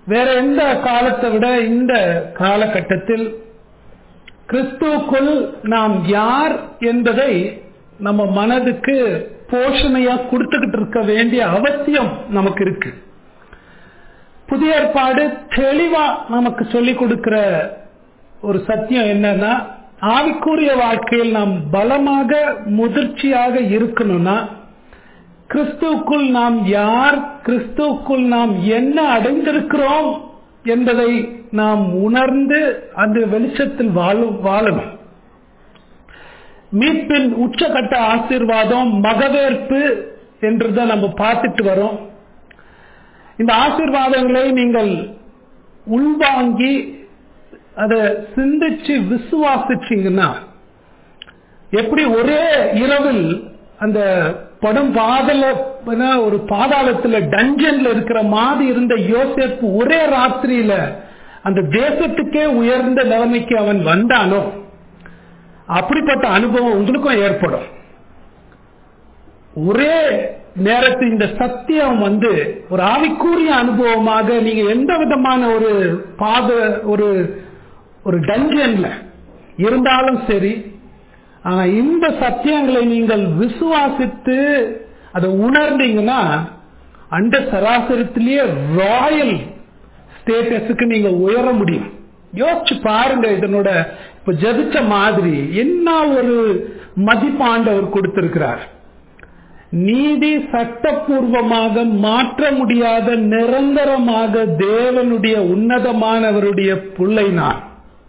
வேற எந்த காலத்தை விட இந்த காலகட்டத்தில் கிறிஸ்துவுக்குள் நாம் யார் என்பதை நம்ம மனதுக்கு போஷணையா கொடுத்துக்கிட்டு இருக்க வேண்டிய அவசியம் நமக்கு இருக்கு புதிய ஏற்பாடு தெளிவா நமக்கு சொல்லிக் கொடுக்கிற ஒரு சத்தியம் என்னன்னா ஆவிக்குரிய வாழ்க்கையில் நாம் பலமாக முதிர்ச்சியாக இருக்கணும்னா கிறிஸ்துவுக்குள் நாம் யார் கிறிஸ்துவுக்குள் நாம் என்ன அடைந்திருக்கிறோம் என்பதை நாம் உணர்ந்து அந்த வெளிச்சத்தில் வாழும் வாழணும் மீட்பின் உச்சகட்ட ஆசீர்வாதம் மகவேற்பு என்றுதான் நம்ம பார்த்துட்டு வரோம் இந்த ஆசீர்வாதங்களை நீங்கள் உள்வாங்கி அதை சிந்திச்சு விசுவாசிச்சீங்கன்னா எப்படி ஒரே இரவில் அந்த படும் பாதல ஒரு பாதாளத்துல டஞ்சன்ல இருக்கிற மாதிரி இருந்த யோசேப்பு ஒரே ராத்திரியில அந்த தேசத்துக்கே உயர்ந்த நிலைமைக்கு அவன் வந்தானோ அப்படிப்பட்ட அனுபவம் உங்களுக்கும் ஏற்படும் ஒரே நேரத்து இந்த சத்தியம் வந்து ஒரு ஆவிக்கூறிய அனுபவமாக நீங்க எந்த விதமான ஒரு பாத ஒரு ஒரு டஞ்சன்ல இருந்தாலும் சரி ஆனா இந்த சத்தியங்களை நீங்கள் விசுவாசித்து அதை உணர்ந்தீங்கன்னா அந்த சராசரத்திலேயே ராயல் ஸ்டேட்டஸுக்கு நீங்க உயர முடியும் யோசிச்சு பாருங்க இதனோட இப்ப ஜபிச்ச மாதிரி என்ன ஒரு மதிப்பாண்டவர் கொடுத்திருக்கிறார் நீதி சட்டப்பூர்வமாக மாற்ற முடியாத நிரந்தரமாக தேவனுடைய உன்னதமானவருடைய பிள்ளை நான்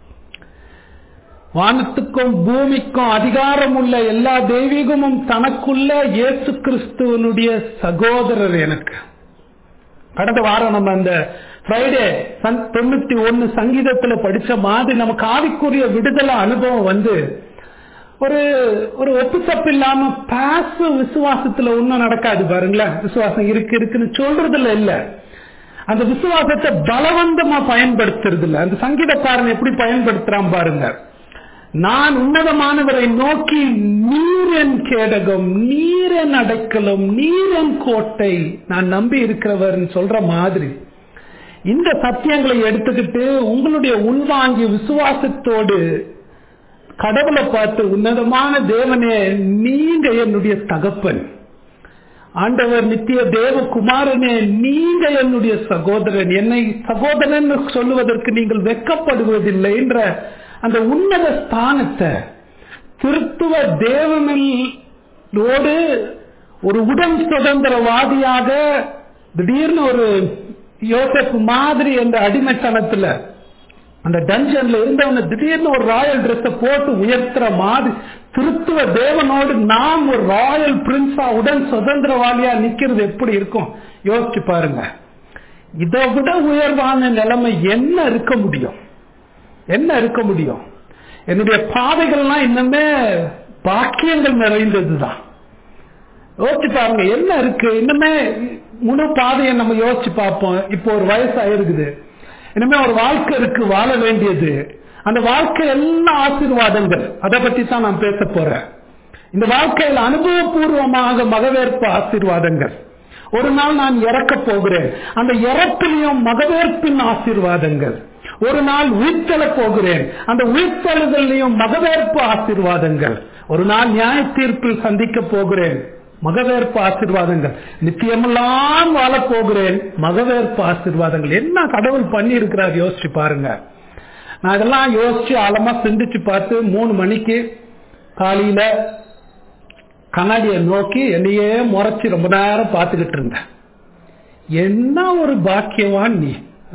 வானத்துக்கும் பூமிக்கும் அதிகாரம் உள்ள எல்லா தெய்வீகமும் தனக்குள்ள இயேசு கிறிஸ்துவனுடைய சகோதரர் எனக்கு கடந்த வாரம் நம்ம அந்த ஃப்ரைடே தொண்ணூத்தி ஒன்னு சங்கீதத்துல படிச்ச மாதிரி நமக்கு ஆவிக்குரிய விடுதலை அனுபவம் வந்து ஒரு ஒரு ஒப்புத்தப்பு இல்லாம பாச விசுவாசத்துல ஒன்னும் நடக்காது பாருங்களேன் விசுவாசம் இருக்கு இருக்குன்னு சொல்றதுல இல்ல அந்த விசுவாசத்தை பலவந்தமா பயன்படுத்துறது இல்ல அந்த சங்கீதக்காரன் எப்படி பயன்படுத்துறான் பாருங்க நான் உன்னதமானவரை நோக்கி நீரன் கேடகம் நீரன் அடைக்கலம் நீரன் கோட்டை நான் நம்பி இருக்கிறவர் சொல்ற மாதிரி இந்த சத்தியங்களை எடுத்துக்கிட்டு உங்களுடைய உள்வாங்கி விசுவாசத்தோடு கடவுளை பார்த்து உன்னதமான தேவனே நீங்க என்னுடைய தகப்பன் ஆண்டவர் நித்திய தேவகுமாரனே நீங்க என்னுடைய சகோதரன் என்னை சகோதரன் சொல்லுவதற்கு நீங்கள் வெக்கப்படுவதில்லை என்ற அந்த உன்னத ஸ்தானத்தை திருத்துவ தேவனோடு ஒரு உடன் சுதந்திரவாதியாக திடீர்னு ஒரு யோசப் மாதிரி அந்த அடிமைத்தனத்துல அந்த டஞ்சன்ல இருந்தவன திடீர்னு ஒரு ராயல் ட்ரெஸ் போட்டு உயர்த்துற மாதிரி திருத்துவ தேவனோடு நாம் ஒரு ராயல் பிரின்ஸா உடன் சுதந்திரவாதியா நிக்கிறது எப்படி இருக்கும் யோசிச்சு பாருங்க இதை விட உயர்வான நிலைமை என்ன இருக்க முடியும் என்ன இருக்க முடியும் என்னுடைய பாதைகள்லாம் இன்னுமே பாக்கியங்கள் நிறைந்ததுதான் யோசிச்சு பாருங்க என்ன இருக்கு இன்னுமே முழு பாதையை நம்ம யோசிச்சு பார்ப்போம் இப்போ ஒரு வயசு ஆயிருக்குது இனிமே ஒரு வாழ்க்கை இருக்கு வாழ வேண்டியது அந்த வாழ்க்கை எல்லாம் ஆசீர்வாதங்கள் அதை பத்தி தான் நான் பேச போறேன் இந்த வாழ்க்கையில் அனுபவபூர்வமாக மகவேற்பு ஆசீர்வாதங்கள் ஒரு நாள் நான் இறக்க போகிறேன் அந்த இறப்பிலையும் மகவேற்பின் ஆசீர்வாதங்கள் ஒரு நாள் உயிர்த்தல போகிறேன் அந்த உயிர்த்தலுதலையும் மகவேற்பு ஆசீர்வாதங்கள் ஒரு நாள் நியாய தீர்ப்பில் சந்திக்க போகிறேன் மகவேற்பு ஆசீர்வாதங்கள் நித்தியமெல்லாம் வாழ போகிறேன் மகவேற்பு ஆசீர்வாதங்கள் என்ன கடவுள் பண்ணி இருக்கிறார் யோசிச்சு பாருங்க நான் இதெல்லாம் யோசிச்சு ஆழமா சிந்திச்சு பார்த்து மூணு மணிக்கு காலையில கண்ணாடியை நோக்கி என்னையே முறைச்சு ரொம்ப நேரம் பார்த்துக்கிட்டு இருந்தேன் என்ன ஒரு பாக்கியவான் நீ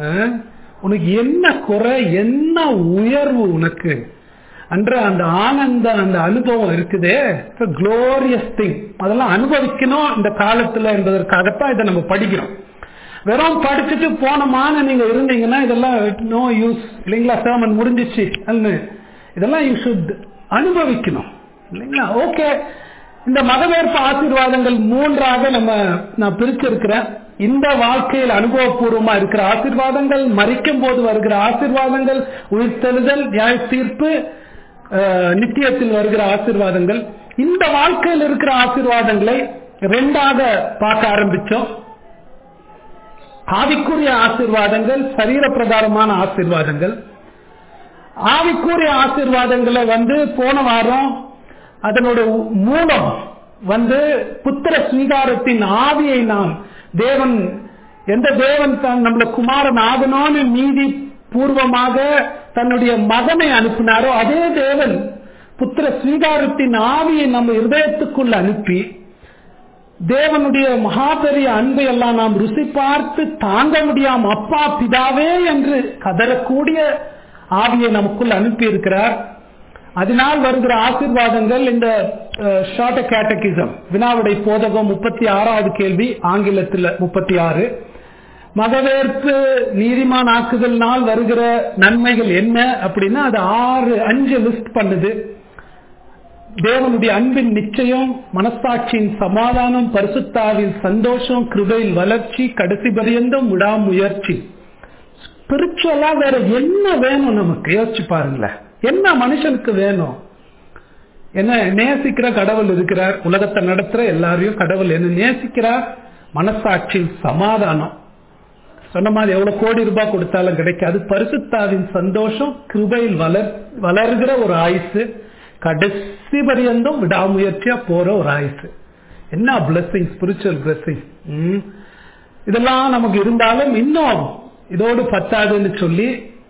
உனக்கு என்ன குறை என்ன உயர்வு உனக்கு அன்ற அந்த ஆனந்த அந்த அனுபவம் இருக்குதே குளோரியஸ் திங் அதெல்லாம் அனுபவிக்கணும் இந்த காலத்துல என்பதற்காகத்தான் இதை நம்ம படிக்கிறோம் வெறும் படிச்சுட்டு போனமான நீங்க இருந்தீங்கன்னா இதெல்லாம் நோ யூஸ் இல்லைங்களா சேமன் முடிஞ்சிச்சு இதெல்லாம் யூ ஷுட் அனுபவிக்கணும் இல்லைங்களா ஓகே இந்த மதவேற்பு ஆசீர்வாதங்கள் மூன்றாக நம்ம நான் பிரிச்சிருக்கிறேன் இந்த வாழ்க்கையில் அனுபவபூர்வமா இருக்கிற ஆசீர்வாதங்கள் மறிக்கும் போது வருகிற ஆசீர்வாதங்கள் உயிர்த்தெழுதல் நியாய தீர்ப்பு நித்தியத்தில் வருகிற ஆசீர்வாதங்கள் இந்த வாழ்க்கையில் இருக்கிற ஆசீர்வாதங்களை ரெண்டாக பார்க்க ஆரம்பிச்சோம் ஆவிக்குரிய ஆசீர்வாதங்கள் சரீர பிரகாரமான ஆசீர்வாதங்கள் ஆவிக்குரிய ஆசீர்வாதங்களை வந்து போன வாரம் அதனோட மூலம் வந்து புத்திர ஸ்வீகாரத்தின் ஆவியை நாம் தேவன் எந்த தேவன் தான் நம்மள குமாரன் ஆகணும்னு நீதி பூர்வமாக தன்னுடைய மகனை அனுப்பினாரோ அதே தேவன் புத்திர ஸ்வீகாரத்தின் ஆவியை நம்ம இருதயத்துக்குள் அனுப்பி தேவனுடைய மகாபெரிய அன்பை எல்லாம் நாம் ருசி பார்த்து தாங்க முடியாம அப்பா பிதாவே என்று கதறக்கூடிய ஆவியை நமக்குள் அனுப்பி இருக்கிறார் அதனால் வருகிற ஆசீர்வாதங்கள் இந்த ஷார்ட் கேட்டகிசம் வினாவுடை போதகம் முப்பத்தி ஆறாவது கேள்வி ஆங்கிலத்தில் முப்பத்தி ஆறு மகவேற்பு நீதிமான் ஆக்குதல்னால் வருகிற நன்மைகள் என்ன அப்படின்னா அது ஆறு அஞ்சு லிஸ்ட் பண்ணுது தேவனுடைய அன்பின் நிச்சயம் மனசாட்சியின் சமாதானம் பரிசுத்தாவின் சந்தோஷம் கிருபையில் வளர்ச்சி கடைசி பரியந்தம் விடாமுயற்சி ஸ்பிரிச்சுவலா வேற என்ன வேணும் நமக்கு யோசிச்சு பாருங்களேன் என்ன மனுஷனுக்கு வேணும் என்ன நேசிக்கிற கடவுள் இருக்கிறார் உலகத்தை நடத்துற எல்லாரையும் கடவுள் என்ன நேசிக்கிறார் மனசாட்சியின் சமாதானம் சொன்ன மாதிரி எவ்வளவு கோடி ரூபாய் கொடுத்தாலும் கிடைக்காது பரிசுத்தாவின் சந்தோஷம் கிருபையில் வளர் வளர்கிற ஒரு ஆயுசு கடைசி பரியந்தம் விடாமுயற்சியா போற ஒரு ஆயுசு என்ன பிளஸிங் ஸ்பிரிச்சுவல் பிளஸிங் இதெல்லாம் நமக்கு இருந்தாலும் இன்னும் இதோடு பத்தாதுன்னு சொல்லி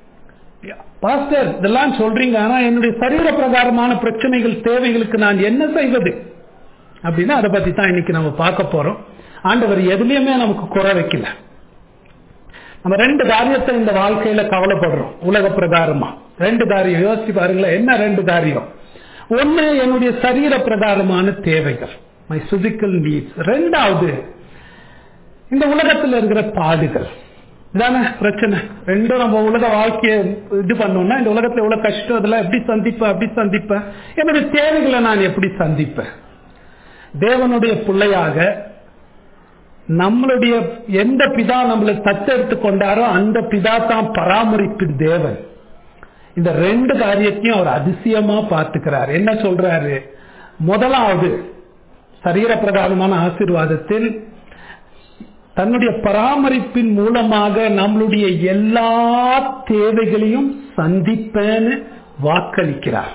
பாஸ்டர் இதெல்லாம் சொல்றீங்க ஆனா என்னுடைய சரீர பிரகாரமான பிரச்சனைகள் தேவைகளுக்கு நான் என்ன செய்வது அப்படின்னா அதை பத்தி தான் இன்னைக்கு நம்ம பார்க்க போறோம் ஆண்டவர் எதுலயுமே நமக்கு குறை வைக்கல நம்ம ரெண்டு காரியத்தை இந்த வாழ்க்கையில கவலைப்படுறோம் உலக பிரகாரமா ரெண்டு காரியம் யோசிச்சு பாருங்களேன் என்ன ரெண்டு காரியம் ஒண்ணு என்னுடைய சரீர பிரகாரமான தேவைகள் மை பிசிக்கல் நீட்ஸ் ரெண்டாவது இந்த உலகத்தில் இருக்கிற பாடுகள் இதானே பிரச்சனை ரெண்டும் நம்ம உலக வாழ்க்கையை இது பண்ணோம்னா இந்த உலகத்துல எவ்வளவு கஷ்டம் இதெல்லாம் எப்படி சந்திப்பேன் அப்படி சந்திப்பேன் என்னுடைய தேவைகளை நான் எப்படி சந்திப்பேன் தேவனுடைய பிள்ளையாக நம்மளுடைய எந்த பிதா நம்மளை தத்தெடுத்து கொண்டாரோ அந்த பிதா தான் பராமரிப்பின் தேவன் இந்த ரெண்டு காரியத்தையும் அவர் அதிசயமா பார்த்துக்கிறார் என்ன சொல்றாரு முதலாவது சரீர பிரகாரமான ஆசீர்வாதத்தில் தன்னுடைய பராமரிப்பின் மூலமாக நம்மளுடைய எல்லா தேவைகளையும் சந்திப்பேன்னு வாக்களிக்கிறார்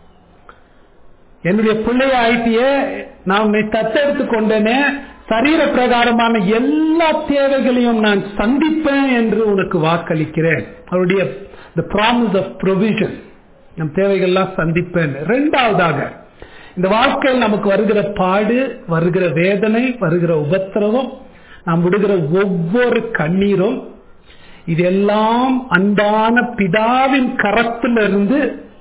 என்னுடைய பிள்ளை ஆயிட்டியே நான் உன்னை தத்தெடுத்து கொண்டேனே சரீர பிரகாரமான எல்லா தேவைகளையும் நான் சந்திப்பேன் என்று உனக்கு வாக்களிக்கிறேன் அவருடைய த ப்ராமிஸ் ஆஃப் ப்ரொவிஷன் நம் தேவைகள்லாம் சந்திப்பேன் ரெண்டாவதாக இந்த வாழ்க்கையில் நமக்கு வருகிற பாடு வருகிற வேதனை வருகிற உபத்திரவம் நாம் விடுகிற ஒவ்வொரு கண்ணீரும் இதெல்லாம் அன்பான பிதாவின் கரத்திலிருந்து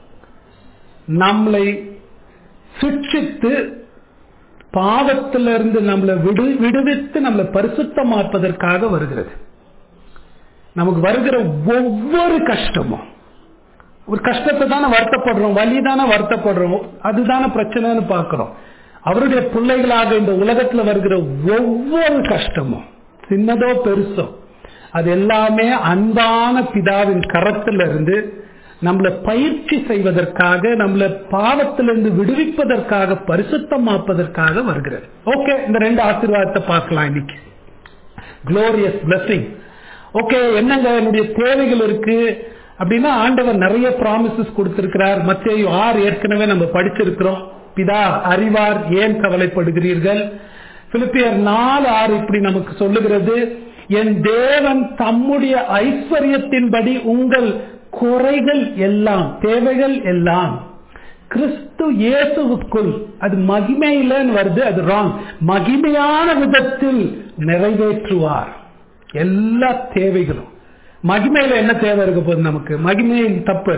நம்மளை சிக்ஷித்து பாவத்திலிருந்து நம்மளை விடு விடுவித்து நம்மளை பரிசுத்தமாப்பதற்காக வருகிறது நமக்கு வருகிற ஒவ்வொரு கஷ்டமும் ஒரு கஷ்டத்தை தானே வருத்தப்படுறோம் வலி தானே வருத்தப்படுறோம் அதுதானே பிரச்சனைன்னு பார்க்கிறோம் அவருடைய பிள்ளைகளாக இந்த உலகத்துல வருகிற ஒவ்வொரு கஷ்டமும் சின்னதோ பெருசோ அது எல்லாமே அன்பான பிதாவின் கரத்திலிருந்து நம்மளை பயிற்சி செய்வதற்காக நம்மளை பாவத்திலிருந்து விடுவிப்பதற்காக பரிசுத்தமாப்பதற்காக வருகிறது ஓகே இந்த ரெண்டு ஆசீர்வாதத்தை பார்க்கலாம் இன்னைக்கு குளோரியஸ் பிளஸிங் ஓகே என்னங்க என்னுடைய தேவைகள் இருக்கு அப்படின்னா ஆண்டவர் நிறைய ப்ராமிசஸ் கொடுத்திருக்கிறார் மத்திய ஆறு ஏற்கனவே நம்ம படிச்சிருக்கிறோம் பிதா அறிவார் ஏன் கவலைப்படுகிறீர்கள் பிலிப்பியர் நாலு ஆறு இப்படி நமக்கு சொல்லுகிறது என் தேவன் தம்முடைய ஐஸ்வர்யத்தின்படி உங்கள் குறைகள் எல்லாம் தேவைகள் எல்லாம் கிறிஸ்து இயேசுவுக்குள் அது மகிமையிலன்னு வருது அது ராங் மகிமையான விதத்தில் நிறைவேற்றுவார் எல்லா தேவைகளும் மகிமையில என்ன தேவை இருக்க போகுது நமக்கு மகிமையின் தப்பு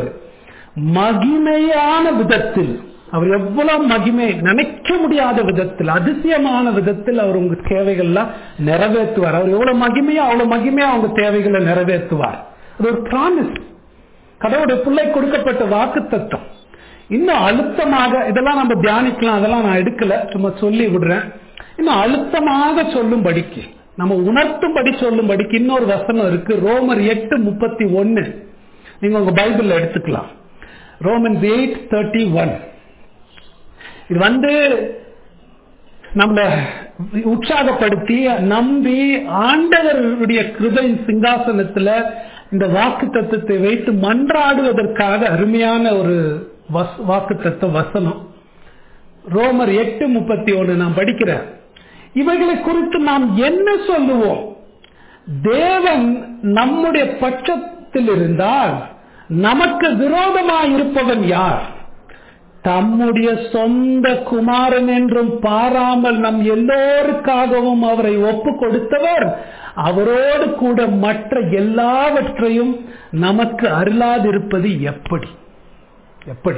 மகிமையான விதத்தில் அவர் எவ்வளவு மகிமை நினைக்க முடியாத விதத்தில் அதிசயமான விதத்தில் அவர் உங்க தேவைகள்லாம் நிறைவேற்றுவார் அவர் எவ்வளவு மகிமையா அவ்வளவு மகிமையா அவங்க தேவைகளை நிறைவேற்றுவார் அது ஒரு ப்ராமிஸ் கடவுளுடைய பிள்ளை கொடுக்கப்பட்ட வாக்கு தத்துவம் இன்னும் அழுத்தமாக இதெல்லாம் நம்ம தியானிக்கலாம் அதெல்லாம் நான் எடுக்கல சும்மா சொல்லி விடுறேன் இன்னும் அழுத்தமாக சொல்லும்படிக்கு நம்ம உணர்த்தும்படி சொல்லும்படிக்கு இன்னொரு வசனம் இருக்கு ரோமர் எட்டு முப்பத்தி ஒன்னு நீங்க உங்க பைபிள்ல எடுத்துக்கலாம் ரோமன் எயிட் தேர்ட்டி ஒன் இது வந்து நம்மள உற்சாகப்படுத்தி நம்பி ஆண்டவருடைய கிருபை சிங்காசனத்துல இந்த வாக்கு தத்துவத்தை வைத்து மன்றாடுவதற்காக அருமையான ஒரு வாக்கு தத்துவ வசனம் ரோமர் எட்டு முப்பத்தி ஒன்று நான் படிக்கிறேன் இவைகளை குறித்து நாம் என்ன சொல்லுவோம் தேவன் நம்முடைய பட்சத்தில் இருந்தால் நமக்கு விரோதமாய் இருப்பவன் யார் தம்முடைய சொந்த குமாரன் என்றும் பாராமல் நம் எல்லோருக்காகவும் அவரை ஒப்பு கொடுத்தவர் அவரோடு கூட மற்ற எல்லாவற்றையும் நமக்கு அருளாதிருப்பது எப்படி எப்படி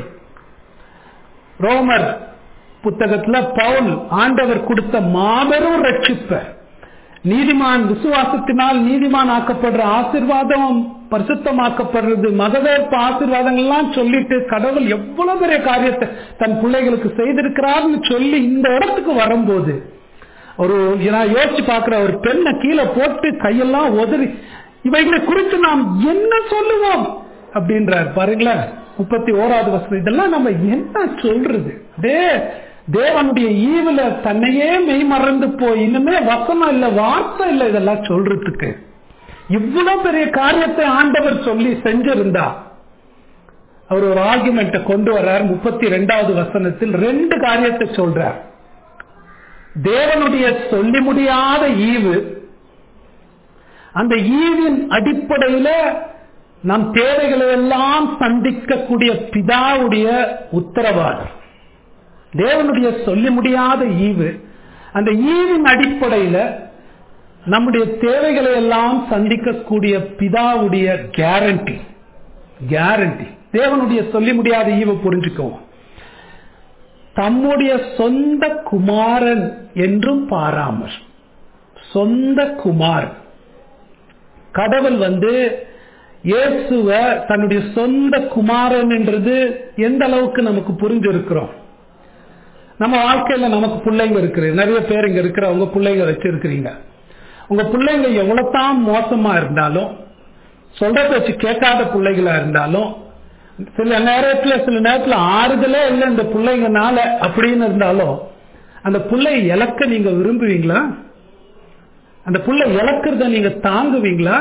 ரோமர் புத்தகத்துல பவுல் ஆண்டவர் கொடுத்த மாபெரும் ரட்சிப்ப நீதிமான் விசுவாசத்தினால் நீதிமான் ஆக்கப்படுற ஆசிர்வாதம் பரிசுத்தமாக்கப்படுறது மதவேற்ப ஆசிர்வாதங்கள்லாம் சொல்லிட்டு கடவுள் எவ்வளவு பெரிய காரியத்தை தன் பிள்ளைகளுக்கு செய்திருக்கிறார்னு சொல்லி இந்த இடத்துக்கு வரும்போது ஒரு நான் யோசிச்சு பார்க்கிற ஒரு பெண்ணை கீழே போட்டு கையெல்லாம் உதறி இவைகளை குறித்து நாம் என்ன சொல்லுவோம் அப்படின்றார் பாருங்களேன் முப்பத்தி ஓராவது வசனம் இதெல்லாம் நம்ம என்ன சொல்றது டே தேவனுடைய ஈவில தன்னையே மெய் மறந்து போய் இன்னுமே வசனம் இல்ல வார்த்தை இல்ல இதெல்லாம் சொல்றதுக்கு இவ்வளவு பெரிய காரியத்தை ஆண்டவர் சொல்லி செஞ்சிருந்தா அவர் ஒரு ஆர்குமெண்ட்டை கொண்டு வர்றார் முப்பத்தி ரெண்டாவது வசனத்தில் ரெண்டு காரியத்தை சொல்றார் தேவனுடைய சொல்லி முடியாத ஈவு அந்த ஈவின் அடிப்படையில நம் தேவைகளை எல்லாம் சந்திக்கக்கூடிய பிதாவுடைய உத்தரவாதம் தேவனுடைய சொல்லி முடியாத ஈவு அந்த ஈவின் அடிப்படையில நம்முடைய தேவைகளை எல்லாம் சந்திக்கக்கூடிய பிதாவுடைய கேரண்டி கேரண்டி தேவனுடைய சொல்லி முடியாத ஈவு புரிஞ்சுக்குவோம் தம்முடைய சொந்த குமாரன் என்றும் பாராமர் சொந்த குமார் கடவுள் வந்து இயேசுவ தன்னுடைய சொந்த குமாரன் என்றது எந்த அளவுக்கு நமக்கு புரிஞ்சிருக்கிறோம் நம்ம வாழ்க்கையில நமக்கு பிள்ளைங்க இருக்கு நிறைய பேர் இங்க இருக்கிற உங்க பிள்ளைங்க வச்சிருக்கிறீங்க உங்க பிள்ளைங்க எவ்வளவுதான் மோசமா இருந்தாலும் சொல்றத வச்சு கேட்காத பிள்ளைகளா இருந்தாலும் சில நேரத்துல சில நேரத்துல ஆறுதலே இல்லை இந்த பிள்ளைங்கனால அப்படின்னு இருந்தாலும் அந்த பிள்ளை இழக்க நீங்க விரும்புவீங்களா அந்த புள்ள இழக்கிறத நீங்க தாங்குவீங்களா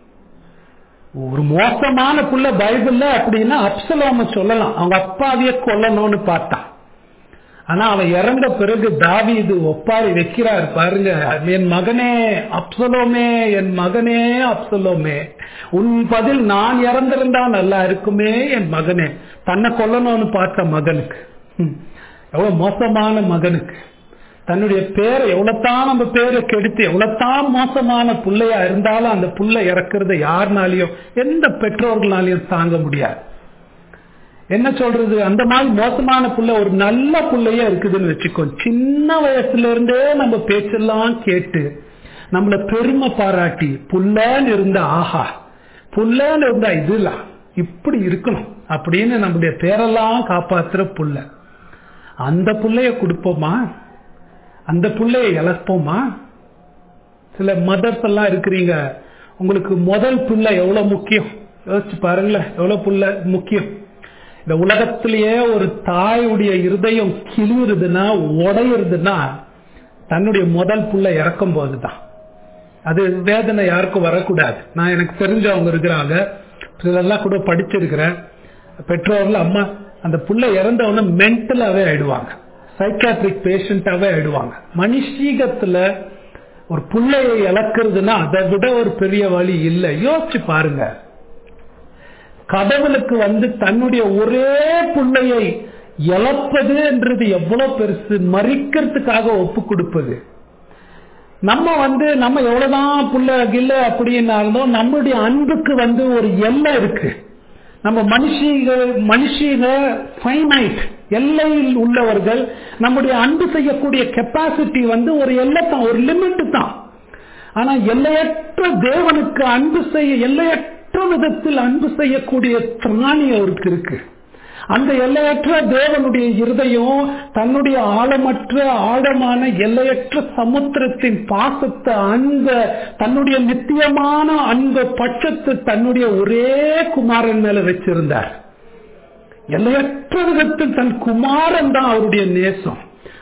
ஒரு மோசமான புள்ள பைபிள்ல அப்படின்னா அப்சலோம சொல்லலாம் அவங்க அப்பாவிய கொல்லணும்னு பார்த்தான் ஆனா அவன் இறந்த பிறகு தாவி இது ஒப்பாரி வைக்கிறார் பாருங்க என் மகனே அப்சலோமே என் மகனே அப்சலோமே உன் பதில் நான் இறந்திருந்தா நல்லா இருக்குமே என் மகனே தன்னை கொல்லணும்னு பார்த்த மகனுக்கு எவ்வளவு மோசமான மகனுக்கு தன்னுடைய பேரை எவ்வளவுதான் நம்ம பேரை கெடுத்து எவ்வளவுதான் மோசமான புள்ளையா இருந்தாலும் அந்த புள்ள இறக்குறத யாருனாலையும் எந்த பெற்றோர்களாலையும் தாங்க முடியாது என்ன சொல்றது அந்த மாதிரி மோசமான புள்ள ஒரு நல்ல புள்ளையா இருக்குதுன்னு வச்சுக்கோ சின்ன வயசுல இருந்தே நம்ம பேச்செல்லாம் கேட்டு நம்மள பெருமை பாராட்டி புள்ளன்னு இருந்தா ஆஹா புள்ளன்னு இருந்தா இதுலாம் இப்படி இருக்கணும் அப்படின்னு நம்முடைய பேரெல்லாம் காப்பாத்துற புள்ள அந்த புள்ளைய கொடுப்போமா அந்த புள்ளைய இழப்போமா சில மதர்ஸ் எல்லாம் இருக்கிறீங்க உங்களுக்கு முதல் புள்ள எவ்வளவு முக்கியம் யோசிச்சு பாருங்களேன் எவ்வளவு புள்ள முக்கியம் இந்த உலகத்திலேயே ஒரு தாயுடைய இருதயம் கிளியுறதுன்னா உடையுறதுன்னா தன்னுடைய முதல் புள்ள இறக்கும் போதுதான் அது வேதனை யாருக்கும் வரக்கூடாது நான் எனக்கு தெரிஞ்சவங்க இருக்கிறாங்க இதெல்லாம் கூட படிச்சிருக்கிறேன் பெற்றோர்கள் அம்மா அந்த புள்ள இறந்தவன மென்டலாவே ஆயிடுவாங்க சைக்காட்ரிக் பேஷண்டாவே ஆயிடுவாங்க மனுஷீகத்துல ஒரு பிள்ளையை இழக்கிறதுனா அதை விட ஒரு பெரிய வழி இல்லை யோசிச்சு பாருங்க கடவுளுக்கு வந்து தன்னுடைய ஒரே பிள்ளையை இழப்பதுன்றது எவ்வளவு பெருசு மறிக்கிறதுக்காக ஒப்பு கொடுப்பது நம்ம வந்து நம்ம எவ்வளவுதான் புள்ள கில்ல அப்படின்னா இருந்தோம் நம்மளுடைய அன்புக்கு வந்து ஒரு எல்லை இருக்கு நம்ம மனுஷீக மனுஷீக ஃபைனைட் எல்லையில் உள்ளவர்கள் நம்முடைய அன்பு செய்யக்கூடிய கெப்பாசிட்டி வந்து ஒரு எல்லை தான் ஒரு லிமிட் தான் ஆனா எல்லையற்ற தேவனுக்கு அன்பு செய்ய எல்லையற்ற விதத்தில் அன்பு செய்யக்கூடிய திராணி அவருக்கு இருக்கு அந்த எல்லையற்ற தேவனுடைய இருதயம் தன்னுடைய ஆழமற்ற ஆழமான எல்லையற்ற சமுத்திரத்தின் பாசத்தை அந்த தன்னுடைய நித்தியமான அன்பு பட்சத்தை தன்னுடைய ஒரே குமாரன் மேல வச்சிருந்தார் எல்லையற்ற விதத்தில் தன் குமாரன் தான் அவருடைய நேசம்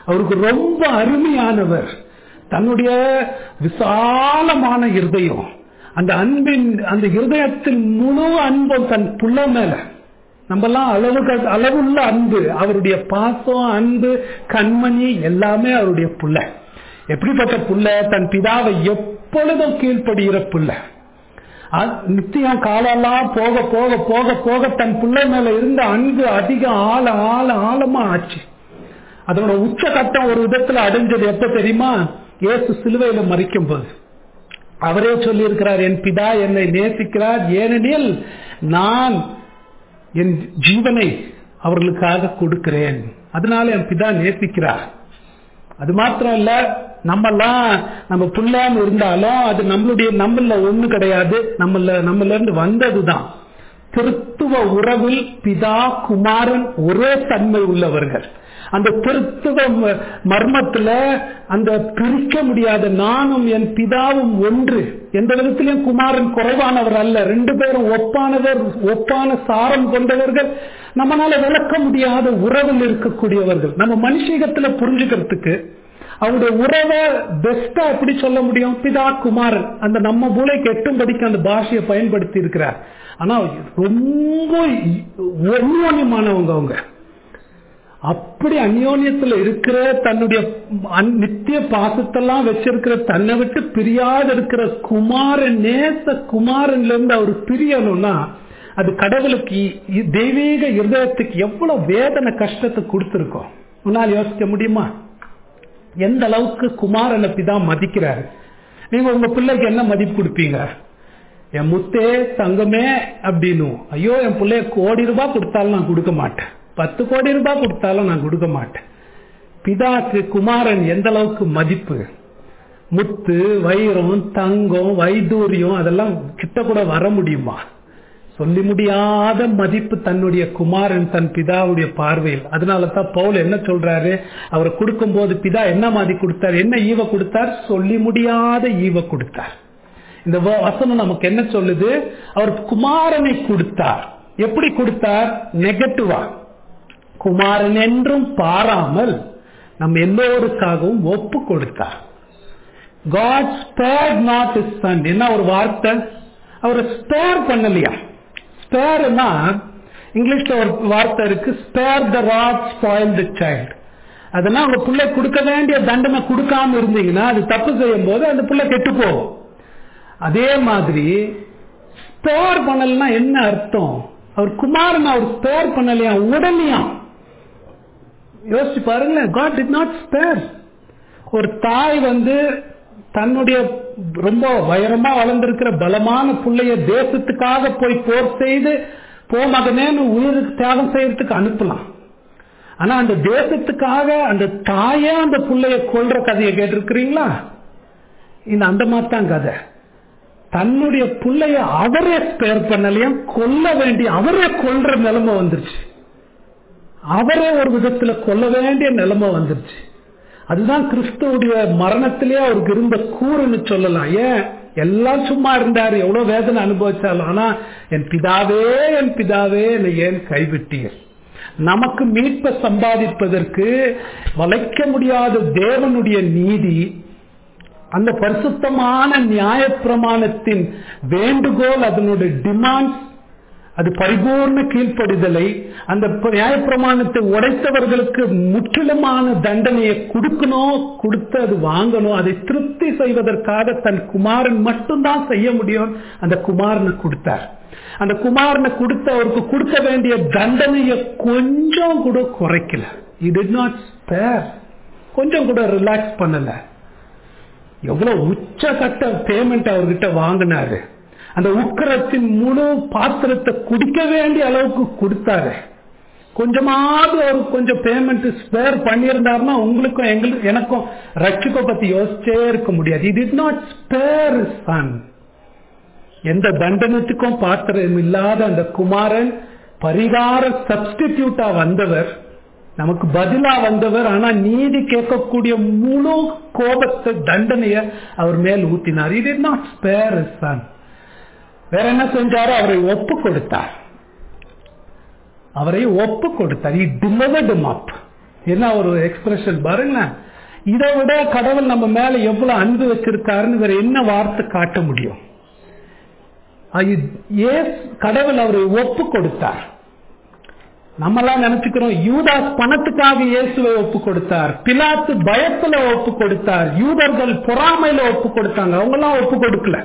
அவருக்கு ரொம்ப அருமையானவர் தன்னுடைய விசாலமான இருதயம் அந்த அன்பின் அந்த இருதயத்தில் முழு அன்பும் தன் புள்ள மேல நம்மெல்லாம் அளவு க- அளவுள்ள அன்பு அவருடைய பாசம் அன்பு கண்மணி எல்லாமே அவருடைய புள்ள எப்படிப்பட்ட புள்ள தன் பிதாவை எப்பொழுதும் கீழ்ப்படுகிற புள்ள அ- நித்தியம் காலெல்லாம் போக போக போக போக தன் பிள்ளை மேல இருந்த அன்பு அதிக ஆழ ஆழ ஆழமா ஆச்சு அதோட உச்சகட்டம் ஒரு விதத்துல அடைஞ்சது எப்ப தெரியுமா இயேசு சிலுவையில மறிக்கும் போது அவரே சொல்லியிருக்கிறார் என் பிதா என்னை நேசிக்கிறார் ஏனெனில் நான் என் ஜீவனை அவர்களுக்காக கொடுக்கிறேன் அதனால என் பிதா நேசிக்கிறார் அது மாத்திரம் இல்ல நம்மெல்லாம் நம்ம புள்ளான்னு இருந்தாலும் அது நம்மளுடைய நம்மள ஒண்ணு கிடையாது நம்மள நம்மள இருந்து வந்ததுதான் திருத்துவ உறவில் பிதா குமாரன் ஒரே தன்மை உள்ளவர்கள் அந்த திருத்துவ ம- மர்மத்துல அந்த பிரிக்க முடியாத நானும் என் பிதாவும் ஒன்று எந்த விதத்திலும் குமாரன் குறைவானவர் அல்ல ரெண்டு பேரும் ஒப்பானவர் ஒப்பான சாரம் கொண்டவர்கள் நம்மளால விளக்க முடியாத உறவில் இருக்கக்கூடியவர்கள் நம்ம மனுஷீகத்துல புரிஞ்சுக்கிறதுக்கு அவருடைய உறவை பெஸ்டா எப்படி சொல்ல முடியும் பிதா குமாரன் அந்த நம்ம மூளைக்கு எட்டும்படிக்கு அந்த பாஷையை பயன்படுத்தி இருக்கிறார் ஆனா ரொம்ப அந்யோன்யமானவங்க அவங்க அப்படி அந்யோன்யத்துல இருக்கிற தன்னுடைய அன்- நித்திய பாசத்தெல்லாம் வச்சிருக்கிற தன்னை விட்டு பிரியாத இருக்கிற குமாரன் நேச குமாரன்ல இருந்து அவர் பிரியணும்னா அது கடவுளுக்கு இ- இ- தெய்வீக இருதயத்துக்கு எவ்வளவு வேதனை கஷ்டத்தை கொடுத்திருக்கோம் உன்னால் யோசிக்க முடியுமா எந்த அளவுக்கு குமாரனை பிதா மதிக்கிறாரு நீங்க உங்க பிள்ளைக்கு என்ன மதிப்பு கொடுப்பீங்க என் முத்தே தங்கமே அப்படின்னு ஐயோ என் பிள்ளைய கோடி ரூபாய் கொடுத்தாலும் நான் கொடுக்க மாட்டேன் பத்து கோடி ரூபாய் கொடுத்தாலும் நான் கொடுக்க மாட்டேன் பிதாக்கு குமாரன் எந்த அளவுக்கு மதிப்பு முத்து வைரம் தங்கம் வைதூரியம் அதெல்லாம் கிட்ட கூட வர முடியுமா சொல்லி முடியாத மதிப்பு தன்னுடைய குமாரன் தன் பிதாவுடைய பார்வையில் அதனால தான் பவுல் என்ன சொல்றாரு அவர் கொடுக்கும்போது பிதா என்ன மாதிரி கொடுத்தார் என்ன ஈவ கொடுத்தார் சொல்லி முடியாத ஈவ கொடுத்தார் இந்த வ- வசனம் நமக்கு என்ன சொல்லுது அவர் குமாரனை கொடுத்தார் எப்படி கொடுத்தார் நெகட்டிவா குமாரன் என்றும் பாராமல் நம் எல்லோருக்காகவும் ஒப்பு கொடுத்தார் God spare not his son என்ன ஒரு வார்த்தை அவர் ஸ்பேர் பண்ணலையா ஸ்பேர்னா இங்கிலீஷ்ல ஒரு வார்த்தை இருக்கு spare the rod spoil the child அதெல்லாம் உங்க பிள்ளை கொடுக்க வேண்டிய தண்டனை கொடுக்காம இருந்தீங்கன்னா அது தப்பு செய்யும் போது அந்த பிள்ளை கெட்டு போகும் அதே மாதிரி ஸ்பேர் பண்ணலன்னா என்ன அர்த்தம் அவர் குமாரன் அவர் ஸ்பேர் பண்ணலையா உடனேயா யோசிச்சு பாருங்களேன் காட் டிட் நாட் ஸ்பேர் ஒரு தாய் வந்து தன்னுடைய ரொம்ப வைரமா வளர்ந்திருக்கிற பலமான புள்ளைய தேசத்துக்காக போய் போர் செய்து போ மகனேன்னு உயிருக்கு தியாகம் செய்யறதுக்கு அனுப்பலாம் ஆனா அந்த தேசத்துக்காக அந்த தாயே அந்த புள்ளைய கொல்ற கதையை கேட்டிருக்கிறீங்களா இந்த அந்த மாதிரி தான் கதை தன்னுடைய புள்ளைய அவரே ஸ்பேர் பண்ணலையா கொல்ல வேண்டிய அவரே கொல்ற நிலைமை வந்துருச்சு அவரே ஒரு விதத்துல கொல்ல வேண்டிய நிலைமை வந்துருச்சு அதுதான் கிறிஸ்துவுடைய மரணத்திலே அவருக்கு இருந்த கூறுன்னு சொல்லலாம் ஏன் எல்லாம் சும்மா இருந்தாரு எவ்வளவு வேதனை அனுபவிச்சாலும் ஆனா என் பிதாவே என் பிதாவே என்னை ஏன் கைவிட்டீர் நமக்கு மீட்பை சம்பாதிப்பதற்கு வளைக்க முடியாத தேவனுடைய நீதி அந்த பரிசுத்தமான நியாயப்பிரமாணத்தின் வேண்டுகோள் அதனுடைய டிமாண்ட்ஸ் அது பரிபூர்ண கீழ்ப்படிதலை அந்த நியாயப்பிரமாணத்தை உடைத்தவர்களுக்கு முற்றிலுமான தண்டனையை கொடுக்கணும் கொடுத்து அது வாங்கணும் அதை திருப்தி செய்வதற்காக தன் குமாரன் மட்டும்தான் செய்ய முடியும் அந்த குமாரனை கொடுத்தார் அந்த குமாரனை கொடுத்த அவருக்கு கொடுக்க வேண்டிய தண்டனையை கொஞ்சம் கூட குறைக்கல இட் இட் நாட் ஸ்பேர் கொஞ்சம் கூட ரிலாக்ஸ் பண்ணல எவ்வளவு உச்சகட்ட பேமெண்ட் அவர்கிட்ட வாங்கினாரு அந்த உக்கரத்தின் முழு பாத்திரத்தை குடிக்க வேண்டிய அளவுக்கு கொடுத்தாரு கொஞ்சமாவது அவர் கொஞ்சம் பேமெண்ட் ஸ்பேர் பண்ணியிருந்தாருன்னா உங்களுக்கும் எங்களுக்கு எனக்கும் ரட்சிப்பை பத்தி யோசிச்சே இருக்க முடியாது it is not spare son எந்த தண்டனத்துக்கும் பாத்திரம் இல்லாத அந்த குமாரன் பரிகார சப்ஸ்டிடியூட்டா வந்தவர் நமக்கு பதிலா வந்தவர் ஆனா நீதி கேட்கக்கூடிய முழு கோபத்தை தண்டனைய அவர் மேல் ஊத்தினார் it is not spare son வேற என்ன செஞ்சாரு அவரை ஒப்பு கொடுத்தார் அவரை ஒப்பு கொடுத்தார் இ டிலிவர்டு அப் என்ன ஒரு எக்ஸ்பிரஷன் பாருங்களேன் இதை விட கடவுள் நம்ம மேல எவ்வளவு அன்பு வச்சிருக்காருன்னு வேற என்ன வார்த்தை காட்ட முடியும் கடவுள் அவரை ஒப்பு கொடுத்தார் நம்மெல்லாம் நினைச்சுக்கிறோம் யூதாஸ் பணத்துக்காக இயேசுவை ஒப்பு கொடுத்தார் பிலாத்து பயத்துல ஒப்பு கொடுத்தார் யூதர்கள் பொறாமையில ஒப்பு கொடுத்தாங்க அவங்க எல்லாம் ஒப்பு கொடுக்கல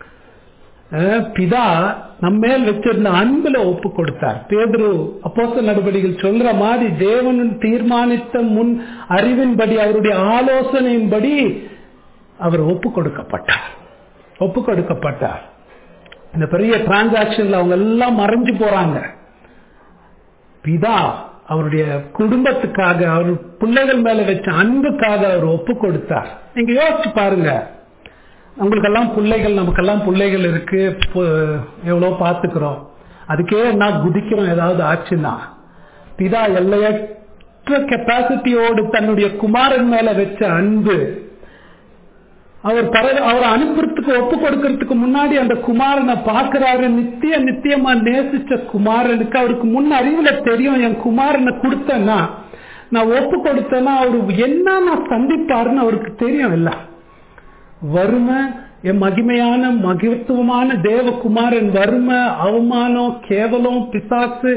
பிதா நம்ம மேல் வச்சிருந்த அன்புல ஒப்பு கொடுத்தார் பேதுரு அப்போச நடவடிக்கைகள் சொல்ற மாதிரி தேவன் தீர்மானித்த முன் அறிவின்படி அவருடைய ஆலோசனையின்படி அவர் ஒப்பு கொடுக்கப்பட்டார் ஒப்பு கொடுக்கப்பட்டார் இந்த பெரிய டிரான்சாக்சன்ல அவங்க எல்லாம் மறைஞ்சு போறாங்க பிதா அவருடைய குடும்பத்துக்காக அவர் பிள்ளைகள் மேல வச்ச அன்புக்காக அவர் ஒப்பு கொடுத்தார் நீங்க யோசிச்சு பாருங்க உங்களுக்கெல்லாம் பிள்ளைகள் நமக்கெல்லாம் பிள்ளைகள் இருக்கு எவ்வளவு பாத்துக்கிறோம் அதுக்கே நான் குதிக்கிறோம் ஏதாவது ஆச்சுன்னா பிதா எல்லையற்ற கெப்பாசிட்டியோடு தன்னுடைய குமாரன் மேல வச்ச அன்பு அவர் பர அவர் அனுப்புறதுக்கு ஒப்பு கொடுக்கறதுக்கு முன்னாடி அந்த குமாரனை பாக்குறாரு நித்திய நித்தியமா நேசிச்ச குமாரனுக்கு அவருக்கு முன் அறிவுல தெரியும் என் குமாரனை கொடுத்தேன்னா நான் ஒப்பு கொடுத்தேன்னா அவரு என்ன நான் சந்திப்பாருன்னு அவருக்கு தெரியும் இல்ல வறுமை என் மகிமையான மகிழ்த்துவமான தேவகுமாரன் வறுமை அவமானம் கேவலம் பிசாசு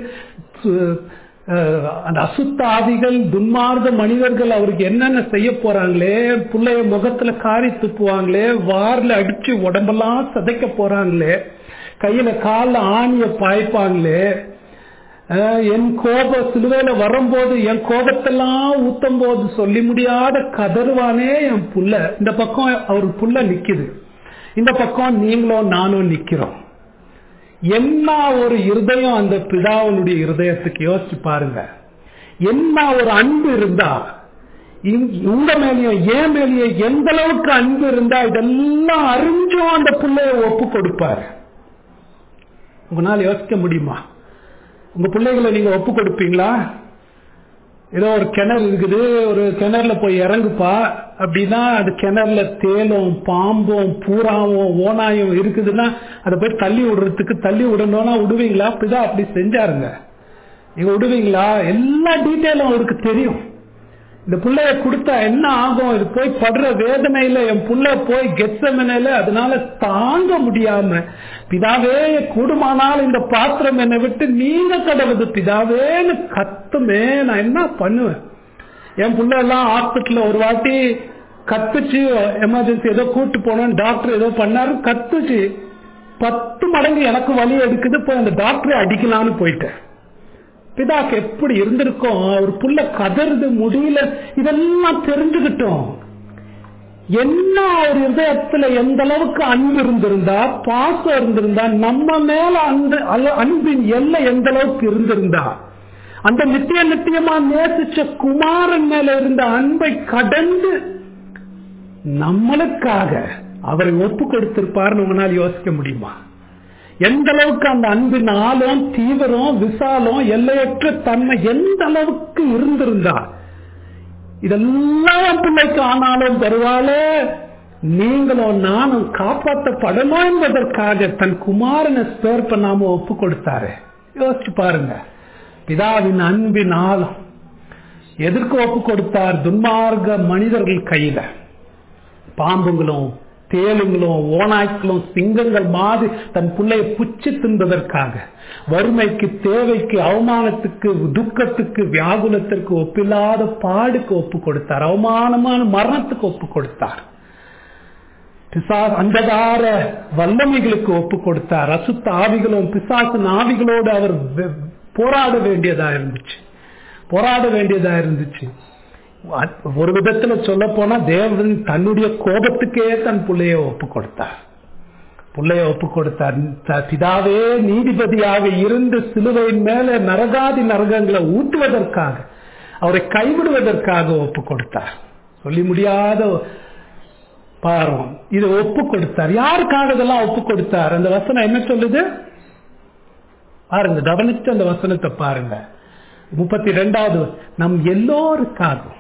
அந்த அசுத்த ஆவிகள் துன்மார்ந்த மனிதர்கள் அவருக்கு என்னென்ன செய்ய போறாங்களே பிள்ளைய முகத்துல காரி துப்புவாங்களே வார்ல அடிச்சு உடம்பெல்லாம் சதைக்க போறாங்களே கையில கால ஆணிய பாய்ப்பாங்களே என் கோப சிலுவையில வரும்போது என் கோபத்தெல்லாம் ஊத்தும் போது சொல்லி முடியாத கதறுவானே என் புள்ள இந்த பக்கம் அவர் புள்ள நிக்குது இந்த பக்கம் நீங்களும் நானும் நிக்கிறோம் என்ன ஒரு இருதயம் அந்த பிதாவனுடைய இருதயத்துக்கு யோசிச்சு பாருங்க என்ன ஒரு அன்பு இருந்தா உங்க மேலேயும் ஏன் மேலேயும் எந்த அளவுக்கு அன்பு இருந்தா இதெல்லாம் அறிஞ்சும் அந்த பிள்ளைய ஒப்பு கொடுப்பாரு உங்களால் யோசிக்க முடியுமா உங்க பிள்ளைகளை நீங்க ஒப்பு கொடுப்பீங்களா ஏதோ ஒரு கிணறு இருக்குது ஒரு கிணறுல போய் இறங்குப்பா அப்படின்னா அது கிணறுல தேலும் பாம்பும் பூராவும் ஓனாயும் இருக்குதுன்னா அதை போய் தள்ளி விடுறதுக்கு தள்ளி விடணும்னா விடுவீங்களா அப்படிதான் அப்படி செஞ்சாருங்க நீங்க விடுவீங்களா எல்லா டீட்டெயிலும் அவருக்கு தெரியும் இந்த பிள்ளைய கொடுத்தா என்ன ஆகும் இது போய் படுற வேதனையில என் புள்ள போய் கெச்சமனையில அதனால தாங்க முடியாம பிதாவே கூடுமானால் இந்த பாத்திரம் என்னை விட்டு நீங்க கடவுது பிதாவேன்னு கத்துமே நான் என்ன பண்ணுவேன் என் புள்ள எல்லாம் ஹாஸ்பிட்டல்ல ஒரு வாட்டி கத்துச்சு எமர்ஜென்சி ஏதோ கூட்டு போனோம் டாக்டர் ஏதோ பண்ணாரு கத்துச்சு பத்து மடங்கு எனக்கு வலி எடுக்குது போய் அந்த டாக்டரை அடிக்கலான்னு போயிட்டேன் பிதாக்கு எப்படி இருந்திருக்கும் ஒரு புள்ள கதறுது முடியல இதெல்லாம் தெரிஞ்சுக்கிட்டோம் என்ன ஒரு இதயத்துல எந்த அளவுக்கு அன்பு இருந்திருந்தா பாசம் இருந்திருந்தா நம்ம மேல அந்த அன்பின் எல்லை எந்த அளவுக்கு இருந்திருந்தா அந்த நித்திய நித்தியமா நேசிச்ச குமாரன் மேல இருந்த அன்பை கடந்து நம்மளுக்காக அவரை ஒப்பு கொடுத்திருப்பாருன்னு உங்களால் யோசிக்க முடியுமா எந்த அளவுக்கு அந்த அன்பின் ஆழம் தீவிரம் விசாலம் எல்லையற்ற தன்மை எந்த அளவுக்கு இருந்திருந்தா இதெல்லாம் பிள்ளைக்கு ஆனாலும் பரவாயில்ல நீங்களும் நானும் காப்பாற்றப்படணும் என்பதற்காக தன் குமாரனை ஸ்பேர் பண்ணாம ஒப்பு கொடுத்தாரு யோசிச்சு பாருங்க பிதாவின் அன்பின் ஆழம் எதற்கு ஒப்பு கொடுத்தார் துன்மார்க்க மனிதர்கள் கையில பாம்புங்களும் தேலுங்களும் ஓனாய்களும் சிங்கங்கள் மாதிரி தன் பிள்ளையை புச்சு தின்பதற்காக வறுமைக்கு தேவைக்கு அவமானத்துக்கு துக்கத்துக்கு வியாகுலத்திற்கு ஒப்பில்லாத பாடுக்கு ஒப்பு கொடுத்தார் அவமானமான மரணத்துக்கு ஒப்பு கொடுத்தார் அந்தகார வல்லமைகளுக்கு ஒப்பு கொடுத்தார் அசுத்த ஆவிகளும் பிசாசின் ஆவிகளோடு அவர் போராட வேண்டியதா இருந்துச்சு போராட வேண்டியதா இருந்துச்சு ஒரு விதத்துல சொல்ல போனா தேவன் தன்னுடைய கோபத்துக்கே தன் பிள்ளைய ஒப்பு கொடுத்தார் பிள்ளைய ஒப்பு கொடுத்தார் பிதாவே நீதிபதியாக இருந்து சிலுவையின் மேல நரகாதி நரகங்களை ஊட்டுவதற்காக அவரை கைவிடுவதற்காக ஒப்பு கொடுத்தார் சொல்லி முடியாத பாரம் இது ஒப்பு கொடுத்தார் யாருக்காக இதெல்லாம் ஒப்பு கொடுத்தார் அந்த வசனம் என்ன சொல்லுது பாருங்க கவனிச்சு அந்த வசனத்தை பாருங்க முப்பத்தி ரெண்டாவது நம் எல்லோருக்காகவும்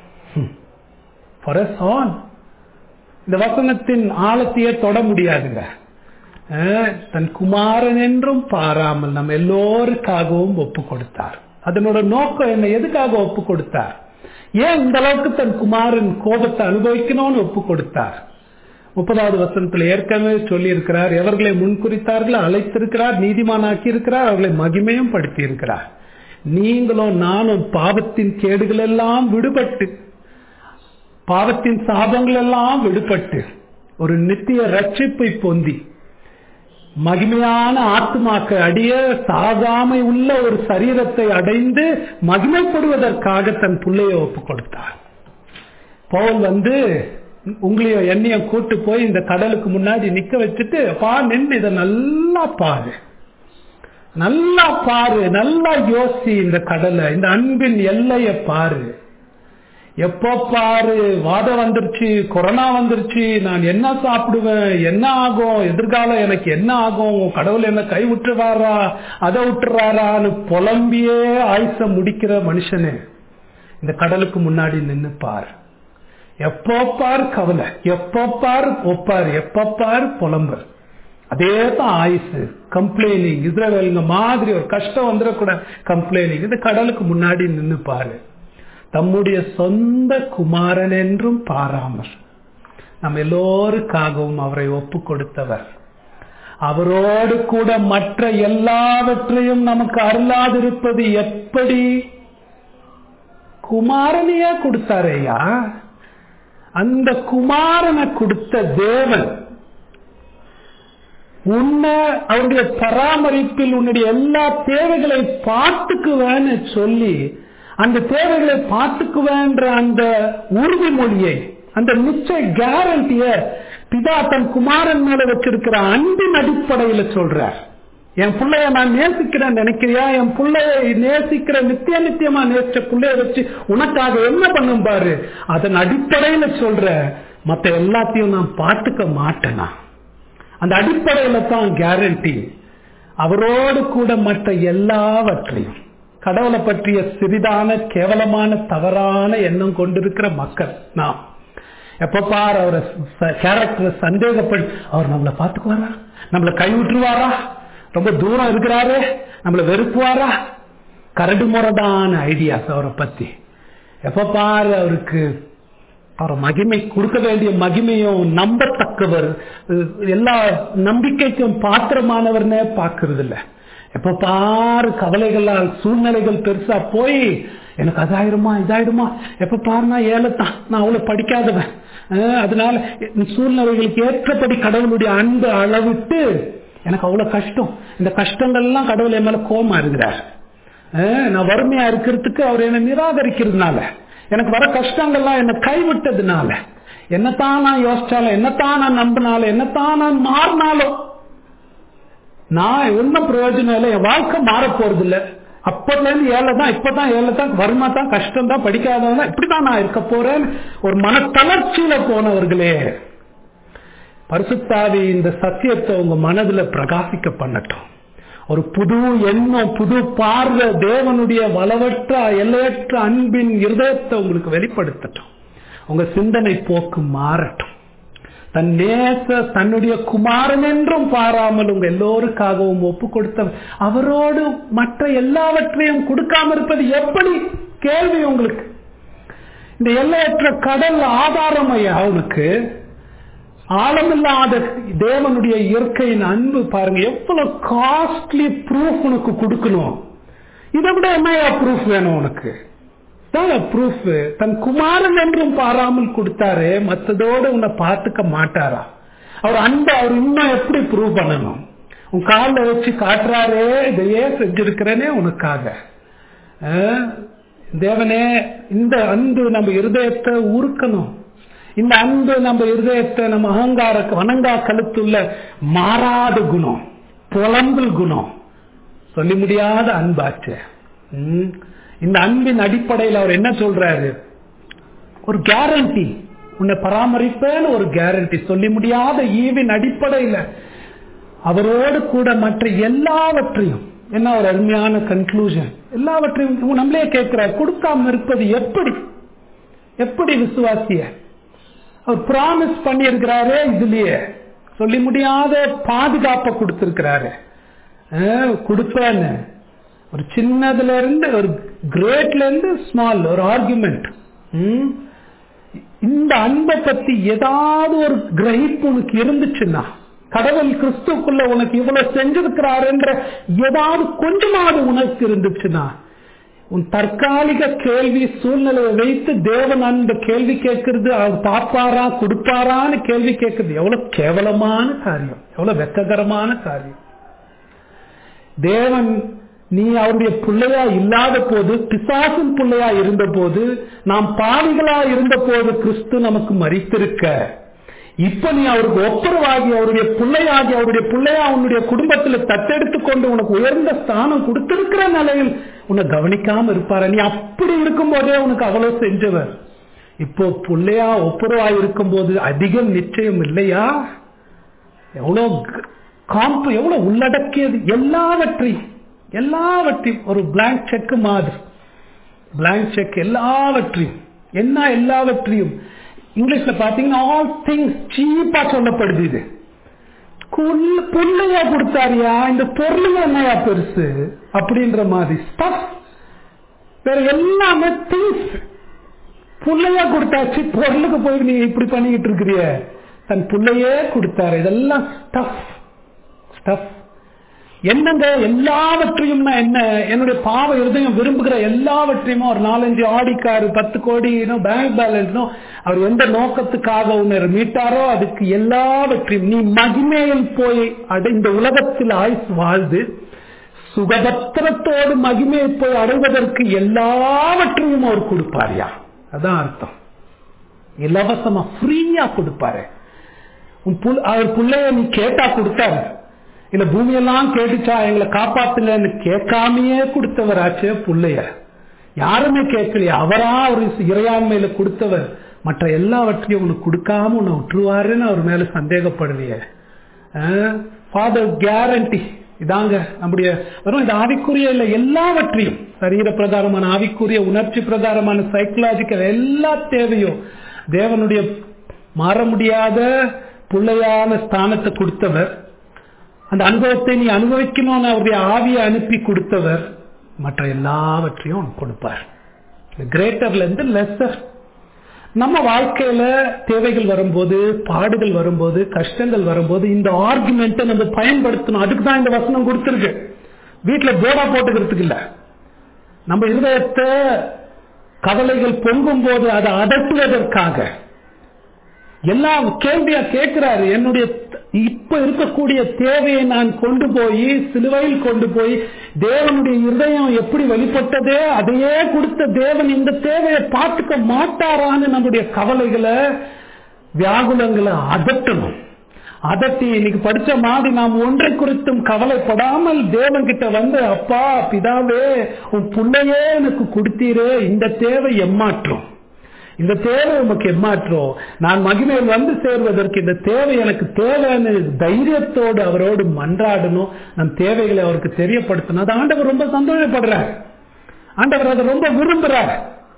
இந்த வசனத்தின் ஆழத்தையே தொட முடியாதுங்க தன் குமாரன் என்றும் பாராமல் நம் எல்லோருக்காகவும் ஒப்பு கொடுத்தார் அதனோட நோக்கம் என்ன எதுக்காக ஒப்பு கொடுத்தார் ஏன் இந்த அளவுக்கு தன் குமாரன் கோபத்தை அனுபவிக்கணும்னு ஒப்பு கொடுத்தார் முப்பதாவது வசனத்தில் ஏற்கனவே சொல்லி இருக்கிறார் எவர்களை முன்குறித்தார்களோ அழைத்திருக்கிறார் நீதிமானாக்கி இருக்கிறார் அவர்களை மகிமையும் படுத்தி இருக்கிறார் நீங்களும் நானும் பாவத்தின் கேடுகள் எல்லாம் விடுபட்டு பாவத்தின் சாபங்கள் எல்லாம் விடுபட்டு ஒரு நித்திய ரட்சிப்பை பொந்தி மகிமையான ஆத்மாக்க அடிய சாகாமை உள்ள ஒரு சரீரத்தை அடைந்து மகிமைப்படுவதற்காக தன் பிள்ளையை ஒப்பு கொடுத்தார் பவுல் வந்து உங்களையும் என்னையும் கூட்டு போய் இந்த கடலுக்கு முன்னாடி நிக்க வச்சுட்டு பா நின்று இதை நல்லா பாரு நல்லா பாரு நல்லா யோசி இந்த கடலை இந்த அன்பின் எல்லைய பாரு எப்போ பாரு வாதம் வந்துருச்சு கொரோனா வந்துருச்சு நான் என்ன சாப்பிடுவேன் என்ன ஆகும் எதிர்காலம் எனக்கு என்ன ஆகும் கடவுள் என்ன கை விட்டுறாரா அதை விட்டுறாரான்னு புலம்பியே ஆயுச முடிக்கிற மனுஷனு இந்த கடலுக்கு முன்னாடி நின்னு பார் எப்போ பார் கவலை எப்போ பார் ஒப்பார் எப்போ பார் புலம்பர் அதே தான் ஆயுசு கம்ப்ளைனிங் இஸ்ரேலுங்க மாதிரி ஒரு கஷ்டம் வந்துடக்கூட கம்ப்ளைனிங் இந்த கடலுக்கு முன்னாடி நின்னு பாரு தம்முடைய சொந்த குமாரன் என்றும் பாராமல் நம்ம எல்லோருக்காகவும் அவரை ஒப்பு கொடுத்தவர் அவரோடு கூட மற்ற எல்லாவற்றையும் நமக்கு அருளாதிருப்பது எப்படி குமாரனையே கொடுத்தாரையா அந்த குமாரனை கொடுத்த தேவன் உன்னை அவருடைய பராமரிப்பில் உன்னுடைய எல்லா தேவைகளை பார்த்துக்குவேன்னு சொல்லி அந்த தேவைகளை பார்த்துக்குவேன்ற அந்த உறுதிமொழியை அந்த நிச்சய கேரண்டிய பிதா தன் குமாரன் மேல வச்சிருக்கிற அன்பின் அடிப்படையில சொல்றார் என் பிள்ளைய நான் நேசிக்கிறேன் நினைக்கிறியா என் பிள்ளைய நேசிக்கிற நித்திய நித்தியமா நேசிச்ச பிள்ளைய வச்சு உனக்காக என்ன பண்ணும் பாரு அதன் அடிப்படையில சொல்ற மத்த எல்லாத்தையும் நான் பார்த்துக்க மாட்டேனா அந்த அடிப்படையில தான் கேரண்டி அவரோடு கூட மற்ற எல்லாவற்றையும் கடவுளை பற்றிய சிறிதான கேவலமான தவறான எண்ணம் கொண்டிருக்கிற மக்கள் நாம் எப்ப பார் அவரை கேரக்டர் சந்தேகப்படி அவர் நம்மளை பார்த்துக்குவாரா நம்மளை கைவிட்டுருவாரா ரொம்ப தூரம் இருக்கிறாரு நம்மளை வெறுப்புவாரா கரடு முரடான ஐடியாஸ் அவரை பத்தி எப்ப பார் அவருக்கு அவர் மகிமை கொடுக்க வேண்டிய மகிமையும் நம்பத்தக்கவர் எல்லா நம்பிக்கைக்கும் பாத்திரமானவர்னே பாக்குறது இல்ல எப்ப பாரு கவலைகளால் சூழ்நிலைகள் பெருசா போய் எனக்கு அதாயிடுமா இதாயிடுமா எப்ப பாருனா ஏழத்தான் நான் அவ்வளவு படிக்காதவன் அதனால சூழ்நிலைகளுக்கு ஏற்றபடி கடவுளுடைய அன்பு அளவிட்டு எனக்கு அவ்வளவு கஷ்டம் இந்த கஷ்டங்கள்லாம் கடவுள் என் மேல கோமா இருக்கிறார் நான் வறுமையா இருக்கிறதுக்கு அவர் என்னை நிராகரிக்கிறதுனால எனக்கு வர கஷ்டங்கள்லாம் என்னை கைவிட்டதுனால என்னத்தான் நான் யோசிச்சாலும் என்னத்தான் நான் நம்பினாலும் என்னத்தான் நான் மாறினாலும் நான் ஒன்னும் பிரயோஜனம் இல்லை என் வாழ்க்கை மாற போறது இல்லை அப்பத்துல இருந்து ஏழை தான் இப்பதான் ஏழை தான் வறுமை தான் கஷ்டம் தான் படிக்காதவன் இப்படிதான் நான் இருக்க போறேன் ஒரு மனத்தளர்ச்சியில போனவர்களே பரிசுத்தாவி இந்த சத்தியத்தை உங்க மனதுல பிரகாசிக்க பண்ணட்டும் ஒரு புது எண்ணம் புது பார்வை தேவனுடைய வளவற்ற எல்லையற்ற அன்பின் இருதயத்தை உங்களுக்கு வெளிப்படுத்தட்டும் உங்க சிந்தனை போக்கு மாறட்டும் தன் நேச தன்னுடைய குமாரன் என்றும் பாராமல் உங்க எல்லோருக்காகவும் ஒப்பு கொடுத்த அவரோடு மற்ற எல்லாவற்றையும் கொடுக்காம இருப்பது எப்படி கேள்வி உங்களுக்கு இந்த எல்லையற்ற கடல் ஆதாரம் ஐயா அவனுக்கு ஆழமில்லாத தேவனுடைய இயற்கையின் அன்பு பாருங்க எவ்வளவு காஸ்ட்லி ப்ரூஃப் உனக்கு கொடுக்கணும் இதை விட என்னையா ப்ரூஃப் வேணும் உனக்கு ப்ரூஃப் தன் குமாரன் என்றும் பாராமல் கொடுத்தாரு மற்றதோடு உன்னை பார்த்துக்க மாட்டாரா அவர் அன்பை அவர் இன்னும் எப்படி ப்ரூவ் பண்ணணும் உன் காலில் வச்சு காட்டுறாரே இதையே செஞ்சிருக்கிறேனே உனக்காக தேவனே இந்த அன்பு நம்ம இருதயத்தை உருக்கணும் இந்த அன்பு நம்ம இருதயத்தை நம்ம அகங்கார வனங்கா கழுத்துள்ள மாறாத குணம் புலம்பல் குணம் சொல்லி முடியாத அன்பாச்சு இந்த அன்பின் அடிப்படையில் அவர் என்ன சொல்றாரு ஒரு கேரண்டி உன்னை பராமரிப்பேன்னு ஒரு கேரண்டி சொல்லி முடியாத ஈவின் அடிப்படையில் அவரோடு கூட மற்ற எல்லாவற்றையும் என்ன ஒரு அருமையான கன்க்ளூஷன் எல்லாவற்றையும் நம்மளே கேட்கிறார் கொடுக்காம இருப்பது எப்படி எப்படி விசுவாசிய அவர் ப்ராமிஸ் பண்ணி இருக்கிறாரு இதுலயே சொல்லி முடியாத பாதுகாப்பை கொடுத்திருக்கிறாரு கொடுப்பேன்னு ஒரு சின்னதுல இருந்து ஒரு கிரேட்ல இருந்து ஸ்மால் ஒரு ஆர்குமெண்ட் இந்த அன்பை பத்தி ஏதாவது ஒரு கிரகிப்பு உனக்கு இருந்துச்சுன்னா கடவுள் கிறிஸ்துக்குள்ள உனக்கு இவ்வளவு செஞ்சிருக்கிறாருன்ற ஏதாவது கொஞ்சமாவது உனக்கு இருந்துச்சுன்னா உன் தற்காலிக கேள்வி சூழ்நிலையை வைத்து தேவன் அந்த கேள்வி கேட்கறது அவர் பார்ப்பாரா கொடுப்பாரான்னு கேள்வி கேட்கறது எவ்வளவு கேவலமான காரியம் எவ்வளவு வெக்ககரமான காரியம் தேவன் நீ அவருடைய பிள்ளையா இல்லாத போது பிசாசின் பிள்ளையா இருந்த போது நாம் பாவிகளா இருந்த போது கிறிஸ்து நமக்கு மறித்திருக்க இப்ப நீ அவருக்கு ஒப்புரவாகி அவருடைய பிள்ளையாகி அவருடைய பிள்ளையா உன்னுடைய குடும்பத்துல தத்தெடுத்து கொண்டு உனக்கு உயர்ந்த ஸ்தானம் கொடுத்திருக்கிற நிலையில் உன்னை கவனிக்காம இருப்பாரு நீ அப்படி இருக்கும் போதே உனக்கு அவ்வளவு செஞ்சவர் இப்போ பிள்ளையா ஒப்புரவாய் இருக்கும் போது அதிகம் நிச்சயம் இல்லையா எவ்வளவு காம்பு எவ்வளவு உள்ளடக்கியது எல்லாவற்றையும் எல்லாவற்றையும் ஒரு பிளாங்க் செக் மாதிரி பிளாங்க் செக் எல்லாவற்றையும் என்ன எல்லாவற்றையும் இங்கிலீஷ்ல பாத்தீங்கன்னா ஆல் திங்ஸ் சீப்பா சொல்லப்படுது இது புள்ளையா கொடுத்தாரியா இந்த பொருள் என்னையா பெருசு அப்படின்ற மாதிரி ஸ்டஃப் வேற எல்லாமே திங்ஸ் புள்ளையா கொடுத்தாச்சு பொருளுக்கு போய் நீ இப்படி பண்ணிக்கிட்டு இருக்கிறிய தன் பிள்ளையே கொடுத்தாரு இதெல்லாம் ஸ்டஃப் ஸ்டஃப் என்னங்க எல்லாவற்றையும் நான் என்ன என்னுடைய பாவ இருதயம் விரும்புகிற எல்லாவற்றையும் ஒரு நாலஞ்சு ஆடிக்காரு பத்து கோடி பேங்க் பேலன்ஸ் அவர் எந்த நோக்கத்துக்காக உன்னை மீட்டாரோ அதுக்கு எல்லாவற்றையும் நீ மகிமையில் போய் இந்த உலகத்தில் ஆயுஸ் வாழ்ந்து சுகபத்திரத்தோடு மகிமையை போய் அடைவதற்கு எல்லாவற்றையும் அவர் கொடுப்பாரியா அதான் அர்த்தம் இலவசமா ஃப்ரீயா கொடுப்பாரு அவர் பிள்ளைய நீ கேட்டா கொடுத்தாரு இல்ல பூமியெல்லாம் கேட்டுச்சா எங்களை காப்பாத்துங்கன்னு கேட்காமையே கொடுத்தவராச்சு புள்ளைய யாருமே கேட்கலையா அவரா ஒரு இறையாண்மையில கொடுத்தவர் மற்ற எல்லாவற்றையும் உனக்கு கொடுக்காம உன்னை விட்டுருவாருன்னு அவர் மேல சந்தேகப்படலையே ஃபாதர் கேரண்டி இதாங்க நம்முடைய வெறும் இந்த ஆவிக்குரிய இல்ல எல்லாவற்றையும் சரீர பிரகாரமான ஆவிக்குரிய உணர்ச்சி பிரகாரமான சைக்கலாஜிக்கல் எல்லா தேவையும் தேவனுடைய மாற முடியாத பிள்ளையான ஸ்தானத்தை கொடுத்தவர் அந்த அனுபவத்தை நீ அனுபவிக்கணும்னு அவருடைய ஆவியை அனுப்பி கொடுத்தவர் மற்ற எல்லாவற்றையும் கொடுப்பார் கிரேட்டர்ல இருந்து லெஸ்ஸர் நம்ம வாழ்க்கையில தேவைகள் வரும்போது பாடுகள் வரும்போது கஷ்டங்கள் வரும்போது இந்த ஆர்குமெண்ட்டை நம்ம பயன்படுத்தணும் அதுக்கு தான் இந்த வசனம் கொடுத்துருக்கு வீட்டுல போடா போட்டுக்கிறதுக்கு இல்ல நம்ம இருதயத்தை கவலைகள் பொங்கும் போது அதை அதட்டுவதற்காக எல்லா கேள்வியா கேட்கிறாரு என்னுடைய இப்ப இருக்கக்கூடிய தேவையை நான் கொண்டு போய் சிலுவையில் கொண்டு போய் தேவனுடைய இருதயம் எப்படி வெளிப்பட்டதே அதையே கொடுத்த தேவன் இந்த தேவையை பார்த்துக்க மாட்டாரான்னு நம்முடைய கவலைகளை வியாகுலங்களை அதட்டணும் அதட்டி இன்னைக்கு படிச்ச மாதிரி நாம் ஒன்றை குறித்தும் கவலைப்படாமல் தேவன் கிட்ட வந்து அப்பா பிதாவே உன் பிள்ளையே எனக்கு கொடுத்தீரே இந்த தேவை எம்மாற்றம் இந்த தேவை உமக்கு எம்மாற்றம் நான் மகிமையில் வந்து சேர்வதற்கு இந்த தேவை எனக்கு தேவைன்னு தைரியத்தோடு அவரோடு மன்றாடணும் நம் தேவைகளை அவருக்கு தெரியப்படுத்தணும் அது ஆண்டவர் ரொம்ப சந்தோஷப்படுறார் ஆண்டவர் அதை ரொம்ப விரும்புறார்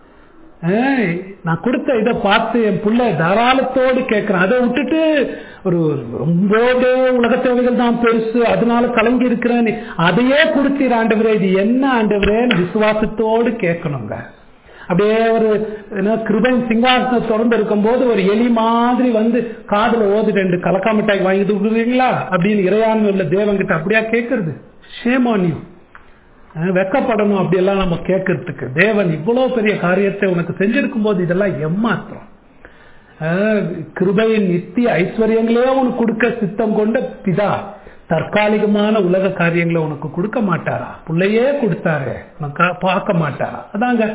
நான் கொடுத்த இதை பார்த்து என் பிள்ளை தாராளத்தோடு கேட்கிறேன் அதை விட்டுட்டு ஒரு ரொம்ப உலக தேவைகள் தான் பெருசு அதனால கலங்கி இருக்கிறேன் அதையே கொடுத்தீர் ஆண்டவரே இது என்ன ஆண்டவரே விசுவாசத்தோடு கேட்கணுங்க அப்படியே ஒரு கிருபன் சிங்காசனம் திறந்து இருக்கும் போது ஒரு எலி மாதிரி வந்து காதுல ஓது ரெண்டு கலக்கா மிட்டாய் வாங்கி விடுறீங்களா அப்படின்னு இறையாண்மை உள்ள தேவங்கிட்ட அப்படியா கேட்கறது சேமானியம் வெக்கப்படணும் அப்படியெல்லாம் நம்ம கேட்கறதுக்கு தேவன் இவ்வளவு பெரிய காரியத்தை உனக்கு செஞ்சிருக்கும் போது இதெல்லாம் எம்மாத்திரம் கிருபையின் நித்திய ஐஸ்வர்யங்களே உனக்கு கொடுக்க சித்தம் கொண்ட பிதா தற்காலிகமான உலக காரியங்களை உனக்கு கொடுக்க மாட்டாரா பிள்ளையே கொடுத்தாரு உனக்கு பார்க்க மாட்டாரா அதாங்க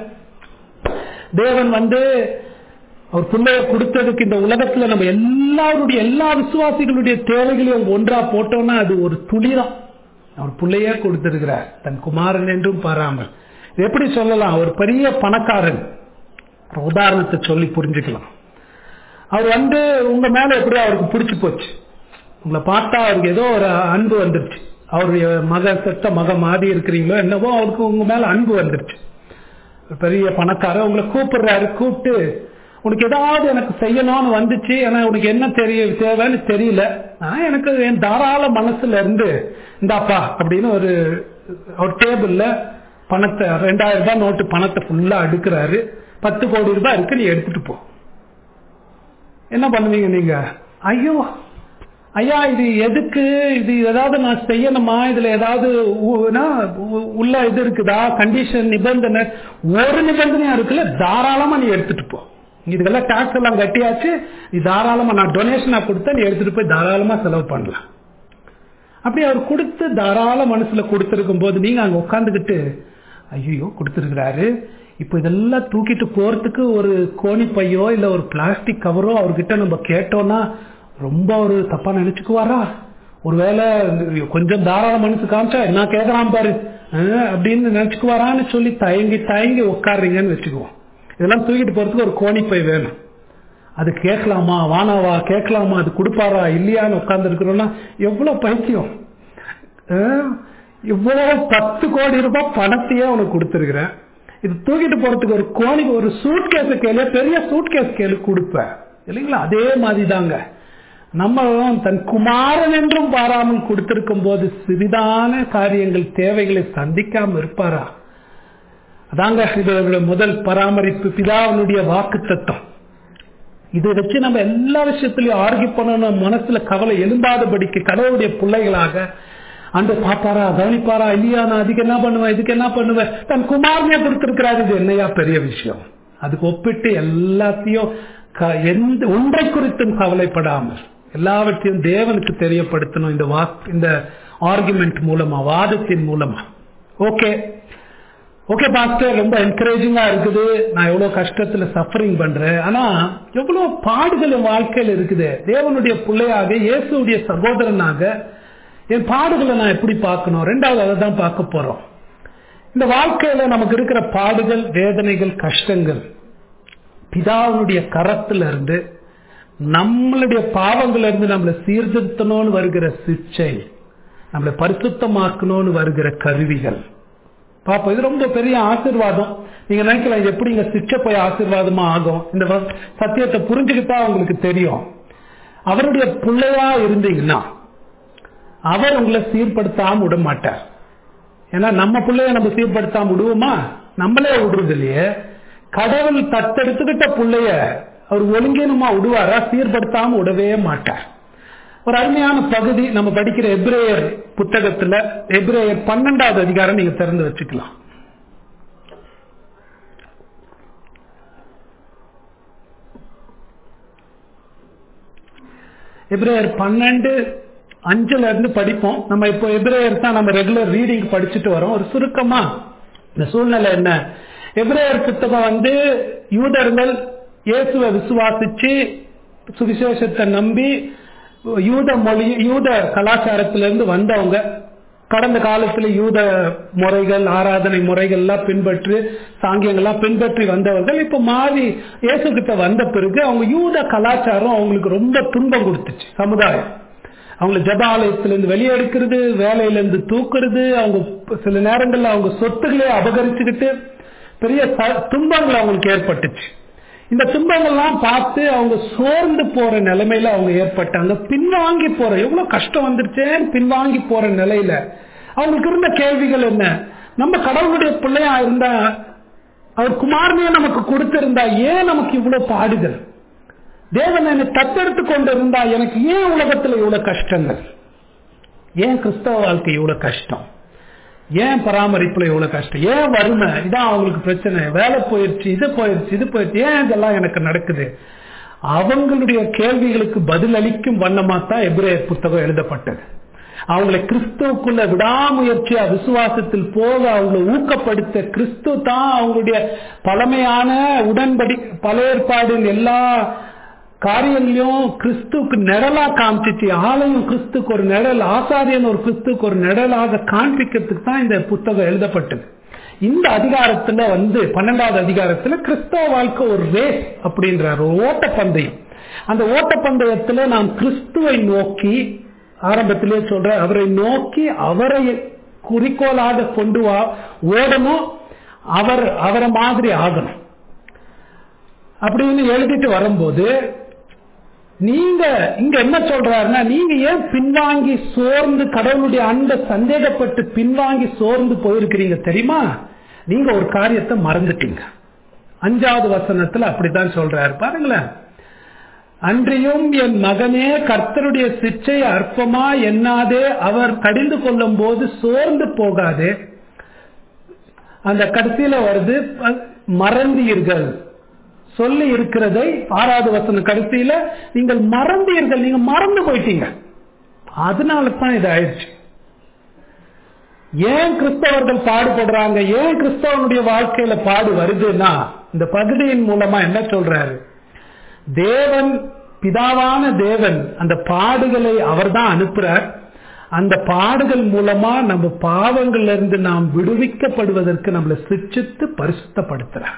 தேவன் வந்து அவர் பிள்ளைய கொடுத்ததுக்கு இந்த உலகத்துல நம்ம எல்லாருடைய எல்லா விசுவாசிகளுடைய தேவைகளையும் ஒன்றா போட்டோம்னா அது ஒரு துளிதான் அவர் பிள்ளையே கொடுத்திருக்கிறார் தன் குமாரன் என்றும் பாராமல் எப்படி சொல்லலாம் அவர் பெரிய பணக்காரன் உதாரணத்தை சொல்லி புரிஞ்சுக்கலாம் அவர் வந்து உங்க மேல எப்படி அவருக்கு பிடிச்சு போச்சு உங்களை பார்த்தா அவருக்கு ஏதோ ஒரு அன்பு வந்துருச்சு அவருடைய மக செத்த மக மாறி இருக்கிறீங்களோ என்னவோ அவருக்கு உங்க மேல அன்பு வந்துருச்சு பெரிய பணக்காரர் உங்களை கூப்பிடுறாரு கூப்பிட்டு உனக்கு ஏதாவது எனக்கு செய்யணும்னு வந்துச்சு ஏன்னா உனக்கு என்ன தெரிய தேவைன்னு தெரியல ஆனா எனக்கு என் தாராள மனசுல இருந்து இந்தாப்பா அப்படின்னு ஒரு அவர் டேபிள்ல பணத்தை ரெண்டாயிரம் ரூபாய் நோட்டு பணத்தை ஃபுல்லா அடுக்கிறாரு பத்து கோடி ரூபாய் இருக்கு நீ எடுத்துட்டு போ என்ன பண்ணுவீங்க நீங்க ஐயோ ஐயா இது எதுக்கு இது ஏதாவது நான் செய்யணுமா இதுல ஏதாவது உ- னா, உ- உள்ள இது இருக்குதா கண்டிஷன் நிபந்தனை ஒரு நிபந்தனையா இருக்குல்ல தாராளமா நீ எடுத்துட்டு போ இதுக்கெல்லாம் டாக்ஸ் எல்லாம் கட்டியாச்சு நீ தாராளமா நான் டொனேஷனா கொடுத்தா நீ எடுத்துட்டு போய் தாராளமா செலவு பண்ணலாம் அப்படி அவர் கொடுத்து தாராள மனசுல கொடுத்திருக்கும் போது நீங்க அங்க உட்காந்துக்கிட்டு ஐயோ கொடுத்திருக்கிறாரு இப்ப இதெல்லாம் தூக்கிட்டு போறதுக்கு ஒரு கோணி பையோ இல்ல ஒரு பிளாஸ்டிக் கவரோ அவர்கிட்ட நம்ம கேட்டோம்னா ரொம்ப ஒரு தப்பா நினைச்சுக்குவாரா ஒருவேளை கொஞ்சம் தாராள மனசு காமிச்சா என்ன கேக்குறான் பாரு அஹ், அப்படின்னு நினைச்சுக்குவாரான்னு சொல்லி தயங்கி தயங்கி உட்காருறீங்கன்னு வச்சுக்குவோம் இதெல்லாம் தூக்கிட்டு போறதுக்கு ஒரு கோணி பை வேணும் அது கேட்கலாமா வானாவா கேட்கலாமா அது கொடுப்பாரா இல்லையான்னு உட்கார்ந்து இருக்கிறோம்னா எவ்வளவு பைத்தியம் அஹ், இவ்வளவு பத்து கோடி ரூபாய் பணத்தையே உனக்கு கொடுத்துருக்கிறேன் இது தூக்கிட்டு போறதுக்கு ஒரு கோணி ஒரு சூட் கேஸ் கேளு பெரிய சூட் கேஸ் கேளு கொடுப்பேன் இல்லைங்களா அதே மாதிரி தாங்க நம்ம தன் குமாரன் என்றும் பாராமல் கொடுத்திருக்கும் போது சிறிதான காரியங்கள் தேவைகளை சந்திக்காம இருப்பாரா அதாங்க இதோட முதல் பராமரிப்பு பிதாவினுடைய வாக்கு தத்துவம் இதை வச்சு நம்ம எல்லா விஷயத்திலையும் ஆர்கியூ பண்ணணும் மனசுல கவலை எழும்பாதபடிக்கு கடவுளுடைய பிள்ளைகளாக அந்த பாப்பாரா கவனிப்பாரா இல்லையா நான் அதுக்கு என்ன பண்ணுவேன் இதுக்கு என்ன பண்ணுவேன் தன் குமாரனே கொடுத்திருக்கிறாரு இது என்னையா பெரிய விஷயம் அதுக்கு ஒப்பிட்டு எல்லாத்தையும் க- எந்த ஒன்றை குறித்தும் கவலைப்படாமல் எல்லாவற்றையும் தேவனுக்கு தெரியப்படுத்தணும் இந்த வாக் இந்த ஆர்குமெண்ட் மூலமா வாதத்தின் மூலமா ஓகே ஓகே பாஸ்டர் ரொம்ப என்கரேஜிங்கா இருக்குது நான் எவ்வளவு கஷ்டத்துல சஃபரிங் பண்றேன் ஆனா எவ்வளவு பாடுகள் என் வாழ்க்கையில இருக்குது தேவனுடைய பிள்ளையாக இயேசுடைய சகோதரனாக என் பாடுகளை நான் எப்படி பார்க்கணும் ரெண்டாவது அதை தான் பார்க்க போறோம் இந்த வாழ்க்கையில நமக்கு இருக்கிற பாடுகள் வேதனைகள் கஷ்டங்கள் பிதாவுடைய கரத்துல இருந்து நம்மளுடைய பாவங்கள்ல இருந்து நம்மளை சீர்திருத்தணும்னு வருகிற சிக்ஷை நம்மளை பரிசுத்தமாக்கணும்னு வருகிற கருவிகள் பாப்போம் இது ரொம்ப பெரிய ஆசீர்வாதம் நீங்க நினைக்கலாம் இது எப்படி இங்க சிக்ஷை போய் ஆசீர்வாதமா ஆகும் இந்த வ- சத்தியத்தை புரிஞ்சுக்கிட்டா உங்களுக்கு தெரியும் அவருடைய பிள்ளையா இருந்தீங்கன்னா அவர் உங்களை சீர்படுத்தாம விட மாட்டார் ஏன்னா நம்ம பிள்ளைய நம்ம சீர்படுத்தாம விடுவோமா நம்மளே விடுறது இல்லையே கடவுள் தத்தெடுத்துக்கிட்ட பிள்ளைய அவர் ஒழுங்கினுமா விடுவாரா சீர்படுத்தாம விடவே மாட்டார் ஒரு அருமையான பகுதி நம்ம படிக்கிற எப்ரேயர் புத்தகத்துல எப்ரேயர் பன்னெண்டாவது அதிகாரம் நீங்க திறந்து வச்சுக்கலாம் எப்ரேயர் பன்னெண்டு அஞ்சுல இருந்து படிப்போம் நம்ம இப்போ எப்ரேயர் தான் நம்ம ரெகுலர் ரீடிங் படிச்சுட்டு வரோம் ஒரு சுருக்கமா இந்த சூழ்நிலை என்ன எப்ரேயர் புத்தகம் வந்து யூதர்கள் இயேசுவை விசுவாசிச்சு சுவிசேஷத்தை நம்பி யூத மொழி யூத கலாச்சாரத்திலிருந்து வந்தவங்க கடந்த காலத்துல யூத முறைகள் ஆராதனை முறைகள் எல்லாம் பின்பற்றி சாங்கியங்கள்லாம் பின்பற்றி வந்தவர்கள் இப்ப மாறி இயேசு கிட்ட வந்த பிறகு அவங்க யூத கலாச்சாரம் அவங்களுக்கு ரொம்ப துன்பம் கொடுத்துச்சு சமுதாயம் அவங்களை ஜப ஆலயத்திலிருந்து வெளியே எடுக்கிறது வேலையிலிருந்து தூக்குறது அவங்க சில நேரங்கள்ல அவங்க சொத்துக்களே அபகரிச்சுக்கிட்டு பெரிய ச- துன்பங்கள் அவங்களுக்கு ஏற்பட்டுச்சு இந்த துன்பங்கள்லாம் பார்த்து அவங்க சோர்ந்து போற நிலைமையில அவங்க ஏற்பட்டாங்க பின்வாங்கி போற எவ்வளவு கஷ்டம் வந்துருச்சேன்னு பின்வாங்கி போற நிலையில அவங்களுக்கு இருந்த கேள்விகள் என்ன நம்ம கடவுளுடைய பிள்ளையா இருந்தா அவர் குமாரனையே நமக்கு கொடுத்திருந்தா ஏன் நமக்கு இவ்வளவு பாடுகள் தேவன் என்னை தத்தெடுத்து கொண்டு இருந்தா எனக்கு ஏன் உலகத்துல இவ்வளவு கஷ்டங்கள் ஏன் கிறிஸ்தவ வாழ்க்கை இவ்வளவு கஷ்டம் ஏன் பராமரிப்புல இவ்வளவு கஷ்டம் ஏன் வறுமை இதான் அவங்களுக்கு பிரச்சனை வேலை போயிடுச்சு இது போயிடுச்சு இது போயிடுச்சு ஏன் இதெல்லாம் எனக்கு நடக்குது அவங்களுடைய கேள்விகளுக்கு பதில் அளிக்கும் வண்ணமா தான் எபிரேயர் புத்தகம் எழுதப்பட்டது அவங்களை கிறிஸ்துவுக்குள்ள விடாமுயற்சியா விசுவாசத்தில் போக அவங்களை ஊக்கப்படுத்த கிறிஸ்து தான் அவங்களுடைய பழமையான உடன்படி பழைய ஏற்பாடின் எல்லா காரியங்களையும் கிறிஸ்துவுக்கு நிழலா காமிச்சிச்சு ஆலயம் கிறிஸ்துக்கு ஒரு நிழல் ஆசாரியன் ஒரு கிறிஸ்துக்கு ஒரு நிழலாக காண்பிக்கிறதுக்கு தான் இந்த புத்தகம் எழுதப்பட்டது இந்த அதிகாரத்துல வந்து பன்னெண்டாவது அதிகாரத்துல கிறிஸ்தவ வாழ்க்கை ஒரு ரேஸ் அப்படின்றார் ஒரு ஓட்டப்பந்தயம் அந்த ஓட்டப்பந்தயத்துல நாம் கிறிஸ்துவை நோக்கி ஆரம்பத்திலே சொல்ற அவரை நோக்கி அவரை குறிக்கோளாக கொண்டு வா ஓடணும் அவர் அவரை மாதிரி ஆகணும் அப்படின்னு எழுதிட்டு வரும்போது நீங்க இங்க என்ன சொல்றாருன்னா நீங்க ஏன் பின்வாங்கி சோர்ந்து கடவுளுடைய அன்பை சந்தேகப்பட்டு பின்வாங்கி சோர்ந்து போயிருக்கிறீங்க தெரியுமா நீங்க ஒரு காரியத்தை மறந்துட்டீங்க அஞ்சாவது வசனத்துல அப்படித்தான் சொல்றாரு பாருங்களேன் அன்றியும் என் மகனே கர்த்தருடைய சிற்றை அற்பமா எண்ணாதே அவர் கடிந்து கொள்ளும் போது சோர்ந்து போகாதே அந்த கடைசியில வருது ப- மறந்தீர்கள் சொல்லி இருக்கிறதை ஆறாவது வசனம் கடைசியில நீங்கள் மறந்தீர்கள் நீங்க மறந்து போயிட்டீங்க அதனால தான் இது ஆயிடுச்சு ஏன் கிறிஸ்தவர்கள் பாடுபடுறாங்க ஏன் கிறிஸ்தவனுடைய வாழ்க்கையில பாடு வருதுன்னா இந்த பகுதியின் மூலமா என்ன சொல்றாரு தேவன் பிதாவான தேவன் அந்த பாடுகளை அவர்தான் அனுப்புறார் அந்த பாடுகள் மூலமா நம்ம பாவங்கள்ல இருந்து நாம் விடுவிக்கப்படுவதற்கு நம்மளை சிச்சித்து பரிசுத்தப்படுத்துறார்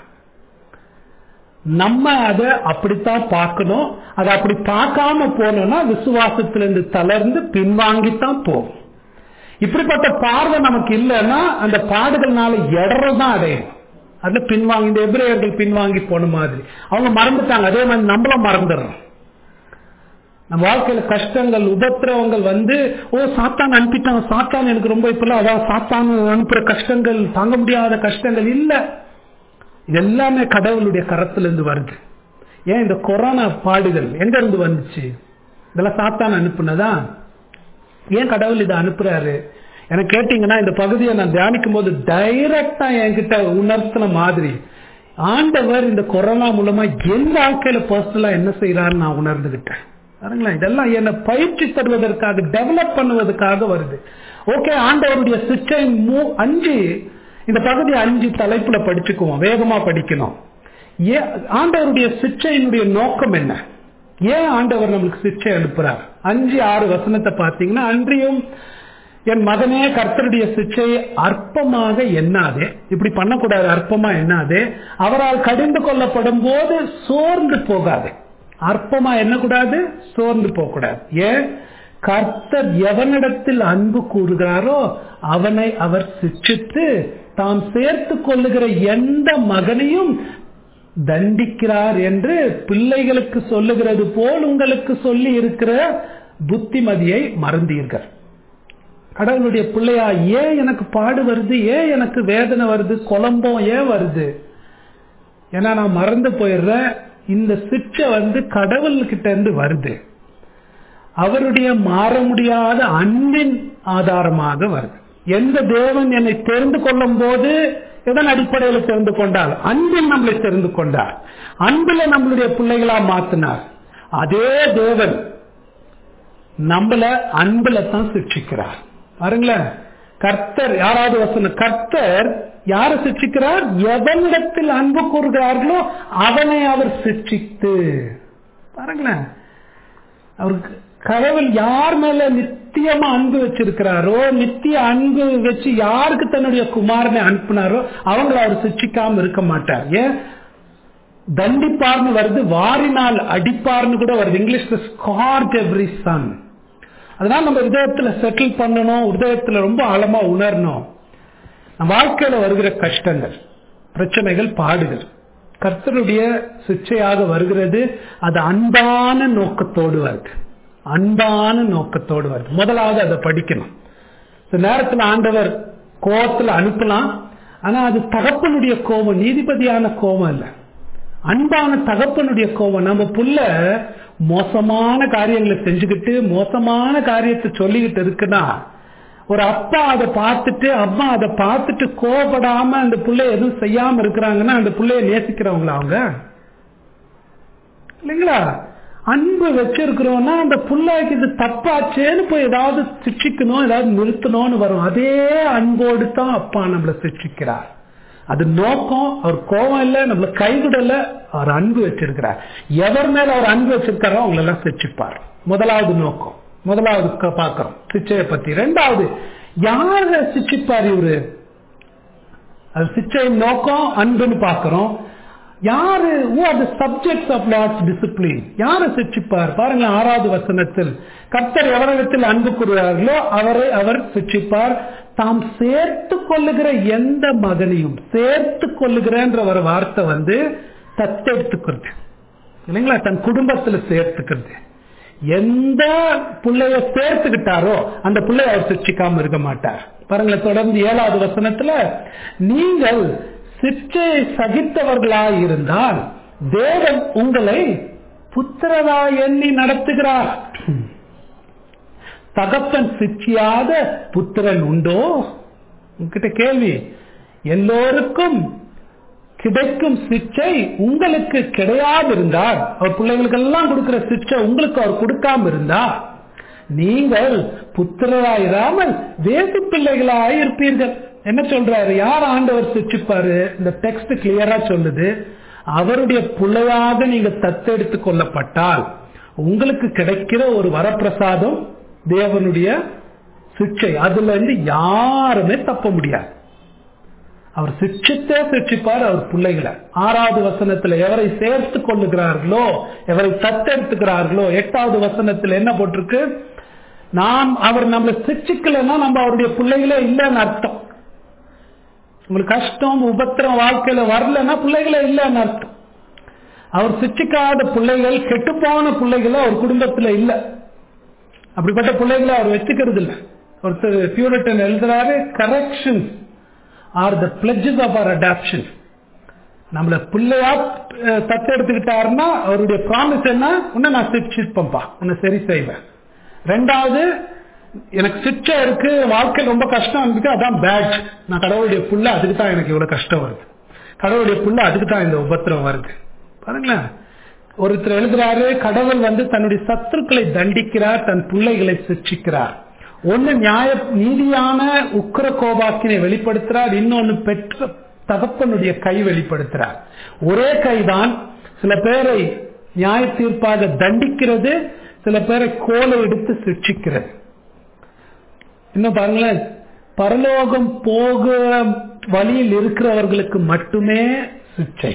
நம்ம அதை அப்படித்தான் பார்க்கணும் அதை அப்படி பார்க்காம போனோம்னா விசுவாசத்திலிருந்து தளர்ந்து பின்வாங்கித்தான் போகும் இப்படிப்பட்ட பார்வை நமக்கு இல்லைன்னா அந்த பாடுகள்னால இடறதான் அடையும் அதுல பின்வாங்கி இந்த எபிரேயர்கள் பின்வாங்கி போன மாதிரி அவங்க மறந்துட்டாங்க அதே மாதிரி நம்மளும் மறந்துடுறோம் நம்ம வாழ்க்கையில கஷ்டங்கள் உபத்திரவங்கள் வந்து ஓ சாத்தான் அனுப்பிட்டாங்க சாத்தான் எனக்கு ரொம்ப இப்பெல்லாம் அதான் சாத்தான் அனுப்புற கஷ்டங்கள் தாங்க முடியாத கஷ்டங்கள் இல்ல இது எல்லாமே கடவுளுடைய கரத்துல இருந்து வருது ஏன் இந்த கொரோனா பாடுகள் எங்க இருந்து வந்துச்சு இதெல்லாம் சாத்தான் அனுப்புனதா ஏன் கடவுள் இதை அனுப்புறாரு எனக்கு கேட்டீங்கன்னா இந்த பகுதியை நான் தியானிக்கும் போது டைரக்டா என்கிட்ட உணர்த்தின மாதிரி ஆண்டவர் இந்த கொரோனா மூலமா என் வாழ்க்கையில பர்சனலா என்ன செய்யறாருன்னு நான் உணர்ந்துகிட்டேன் பாருங்களேன் இதெல்லாம் என்னை பயிற்சி தருவதற்காக டெவலப் பண்ணுவதற்காக வருது ஓகே ஆண்டவருடைய சிச்சை மூ அஞ்சு இந்த பகுதி அஞ்சு தலைப்புல படிச்சுக்குவோம் வேகமா படிக்கணும் ஏன் ஆண்டவருடைய சிச்சையினுடைய நோக்கம் என்ன ஏன் ஆண்டவர் நம்மளுக்கு சிச்சை அனுப்புறார் அஞ்சு ஆறு வசனத்தை பார்த்தீங்கன்னா அன்றியும் என் மகனே கர்த்தருடைய சிச்சை அற்பமாக எண்ணாதே இப்படி பண்ணக்கூடாது அற்பமா எண்ணாதே அவரால் கடிந்து கொள்ளப்படும் போது சோர்ந்து போகாதே அற்பமா எண்ணக்கூடாது சோர்ந்து போகக்கூடாது ஏன் கர்த்தர் எவனிடத்தில் அன்பு கூறுகிறாரோ அவனை அவர் சிச்சித்து தாம் சேர்த்து கொள்ளுகிற எந்த மகனையும் தண்டிக்கிறார் என்று பிள்ளைகளுக்கு சொல்லுகிறது போல் உங்களுக்கு சொல்லி இருக்கிற புத்திமதியை மறந்தீர்கள் கடவுளுடைய பிள்ளையா ஏன் எனக்கு பாடு வருது ஏன் எனக்கு வேதனை வருது குழம்பம் ஏன் வருது ஏன்னா நான் மறந்து போயிடுறேன் இந்த சிற்றை வந்து கடவுள்கிட்ட இருந்து வருது அவருடைய மாற முடியாத அன்பின் ஆதாரமாக வருது எந்த தேவன் என்னை தெரிந்து கொள்ளும் போது எதன் அடிப்படையில் தெரிந்து கொண்டார் அன்பில் நம்மளை தெரிந்து கொண்டார் அன்பில் நம்மளுடைய பிள்ளைகளா மாத்தினார் அதே தேவன் நம்மள அன்புல தான் சிக்ஷிக்கிறார் பாருங்களேன் கர்த்தர் யாராவது வசனம் கர்த்தர் யாரை சிக்ஷிக்கிறார் எவனிடத்தில் அன்பு கூறுகிறார்களோ அவனை அவர் சிக்ஷித்து பாருங்களேன் அவருக்கு கடவுள் யார் மேல நித்தியமா அன்பு வச்சிருக்கிறாரோ நித்திய அன்பு வச்சு யாருக்கு தன்னுடைய குமாரனை அனுப்புனாரோ அவங்கள அவர் சிச்சிக்காம இருக்க மாட்டார் ஏன் தண்டிப்பார்னு வருது வாரினால் அடிப்பார்னு கூட வருது இங்கிலீஷ்ல ஸ்கார்ட் எவ்ரி சன் அதனால நம்ம இதயத்துல செட்டில் பண்ணணும் இதயத்துல ரொம்ப ஆழமா உணரணும் நம்ம வாழ்க்கையில வருகிற கஷ்டங்கள் பிரச்சனைகள் பாடுகள் கர்த்தருடைய சிச்சையாக வருகிறது அது அன்பான நோக்கத்தோடு வருது அன்பான நோக்கத்தோடு வருது முதலாவது அதை படிக்கணும் இந்த நேரத்தில் ஆண்டவர் கோபத்தில் அனுப்பலாம் ஆனா அது தகப்பனுடைய கோபம் நீதிபதியான கோபம் இல்ல அன்பான தகப்பனுடைய கோபம் நம்ம புள்ள மோசமான காரியங்களை செஞ்சுக்கிட்டு மோசமான காரியத்தை சொல்லிக்கிட்டு இருக்குன்னா ஒரு அப்பா அதை பார்த்துட்டு அம்மா அதை பார்த்துட்டு கோபப்படாம அந்த பிள்ளைய எதுவும் செய்யாம இருக்கிறாங்கன்னா அந்த பிள்ளைய நேசிக்கிறவங்களா அவங்க இல்லைங்களா அன்பு வச்சிருக்கிறோம்னா அந்த புள்ளாய்க்கு இது தப்பாச்சேன்னு போய் ஏதாவது சிக்ஷிக்கணும் ஏதாவது நிறுத்தணும்னு வரும் அதே அன்போடு தான் அப்பா நம்மளை சிக்ஷிக்கிறார் அது நோக்கம் அவர் கோபம் இல்ல நம்மள கைவிடல அவர் அன்பு வச்சிருக்கிறார் எவர் மேல அவர் அன்பு வச்சிருக்காரோ அவங்களெல்லாம் சிச்சிப்பார் முதலாவது நோக்கம் முதலாவது பாக்கிறோம் சிச்சையை பத்தி ரெண்டாவது யார சிச்சிப்பார் இவரு அது சிச்சையின் நோக்கம் அன்புன்னு பாக்கிறோம் யாரு ஓ அது சப்ஜெக்ட் ஆஃப் லார்ட்ஸ் டிசிப்ளின் யாரை சிச்சிப்பார் பாருங்க ஆறாவது வசனத்தில் கர்த்தர் எவரிடத்தில் அன்பு கூறுகிறார்களோ அவரை அவர் சிச்சிப்பார் தாம் சேர்த்து கொள்ளுகிற எந்த மகனையும் சேர்த்து கொள்ளுகிறன்ற ஒரு வார்த்தை வந்து தத்தெடுத்துக்கிறது இல்லைங்களா தன் குடும்பத்துல சேர்த்துக்கிறது எந்த பிள்ளைய சேர்த்துக்கிட்டாரோ அந்த பிள்ளைய அவர் சிக்ஷிக்காம இருக்க மாட்டார் பாருங்களேன் தொடர்ந்து ஏழாவது வசனத்துல நீங்கள் சிற்றை சகித்தவர்களாய் இருந்தால் தேவன் உங்களை புத்திரரா எண்ணி நடத்துகிறார் தகப்பன் சிச்சியாத புத்திரன் உண்டோ உங்ககிட்ட கேள்வி எல்லோருக்கும் கிடைக்கும் சிச்சை உங்களுக்கு கிடையாது இருந்தால் அவர் பிள்ளைகளுக்கு எல்லாம் கொடுக்கிற சிச்சை உங்களுக்கு அவர் கொடுக்காம இருந்தா நீங்கள் புத்திரராயிராமல் வேசு பிள்ளைகளாய் இருப்பீர்கள் என்ன சொல்றாரு யார் ஆண்டவர் சிச்சிப்பாரு இந்த டெக்ஸ்ட் கிளியரா சொல்லுது அவருடைய பிள்ளையாக நீங்க தத்தெடுத்து கொள்ளப்பட்டால் உங்களுக்கு கிடைக்கிற ஒரு வரப்பிரசாதம் தேவனுடைய சிக்ஷை அதுல இருந்து யாருமே தப்ப முடியாது அவர் சிக்ஷித்தே சிக்ஷிப்பார் அவர் பிள்ளைகளை ஆறாவது வசனத்துல எவரை சேர்த்து கொள்ளுகிறார்களோ எவரை தத்தெடுத்துக்கிறார்களோ எட்டாவது வசனத்துல என்ன போட்டிருக்கு நாம் அவர் நம்மளை சிக்ஷிக்கலைன்னா நம்ம அவருடைய பிள்ளைகளே இல்லைன்னு அர்த்தம் உங்களுக்கு கஷ்டம் உபத்திரம் வாழ்க்கையில வரலன்னா பிள்ளைகளே இல்லைன்னு அர்த்தம் அவர் சிச்சிக்காத பிள்ளைகள் கெட்டுப்போன பிள்ளைகள் அவர் குடும்பத்துல இல்ல அப்படிப்பட்ட பிள்ளைகளை அவர் வச்சுக்கிறது இல்லை ஒருத்தர் பியூரிட்டன் எழுதுறாரு correction are the pledges of our adoption நம்மள பிள்ளையா தத்தெடுத்துக்கிட்டாருன்னா அவருடைய ப்ராமிஸ் என்ன உன்னை நான் சிக்ஷிப்பம்பா உன்னை சரி செய்வேன் ரெண்டாவது எனக்கு சிச்சை இருக்கு வாழ்க்கை ரொம்ப கஷ்டம் இருக்கு அதான் பேட் நான் கடவுளுடைய புள்ள அதுக்கு தான் எனக்கு இவ்வளவு கஷ்டம் வருது கடவுளுடைய புள்ள அதுக்கு தான் இந்த உபத்திரம் வருது பாருங்களேன் ஒருத்தர் எழுதுறாரு கடவுள் வந்து தன்னுடைய சத்துருக்களை தண்டிக்கிறார் தன் பிள்ளைகளை சிக்ஷிக்கிறார் ஒன்னு நியாய நீதியான உக்கர கோபாக்கினை வெளிப்படுத்துறார் இன்னொன்னு பெற்ற தகப்பனுடைய கை வெளிப்படுத்துறார் ஒரே கைதான் சில பேரை நியாய தீர்ப்பாக தண்டிக்கிறது சில பேரை கோலை எடுத்து சிக்ஷிக்கிறது இன்னும் பாருங்களேன் பரலோகம் போக வழியில் இருக்கிறவர்களுக்கு மட்டுமே சிக்ஷை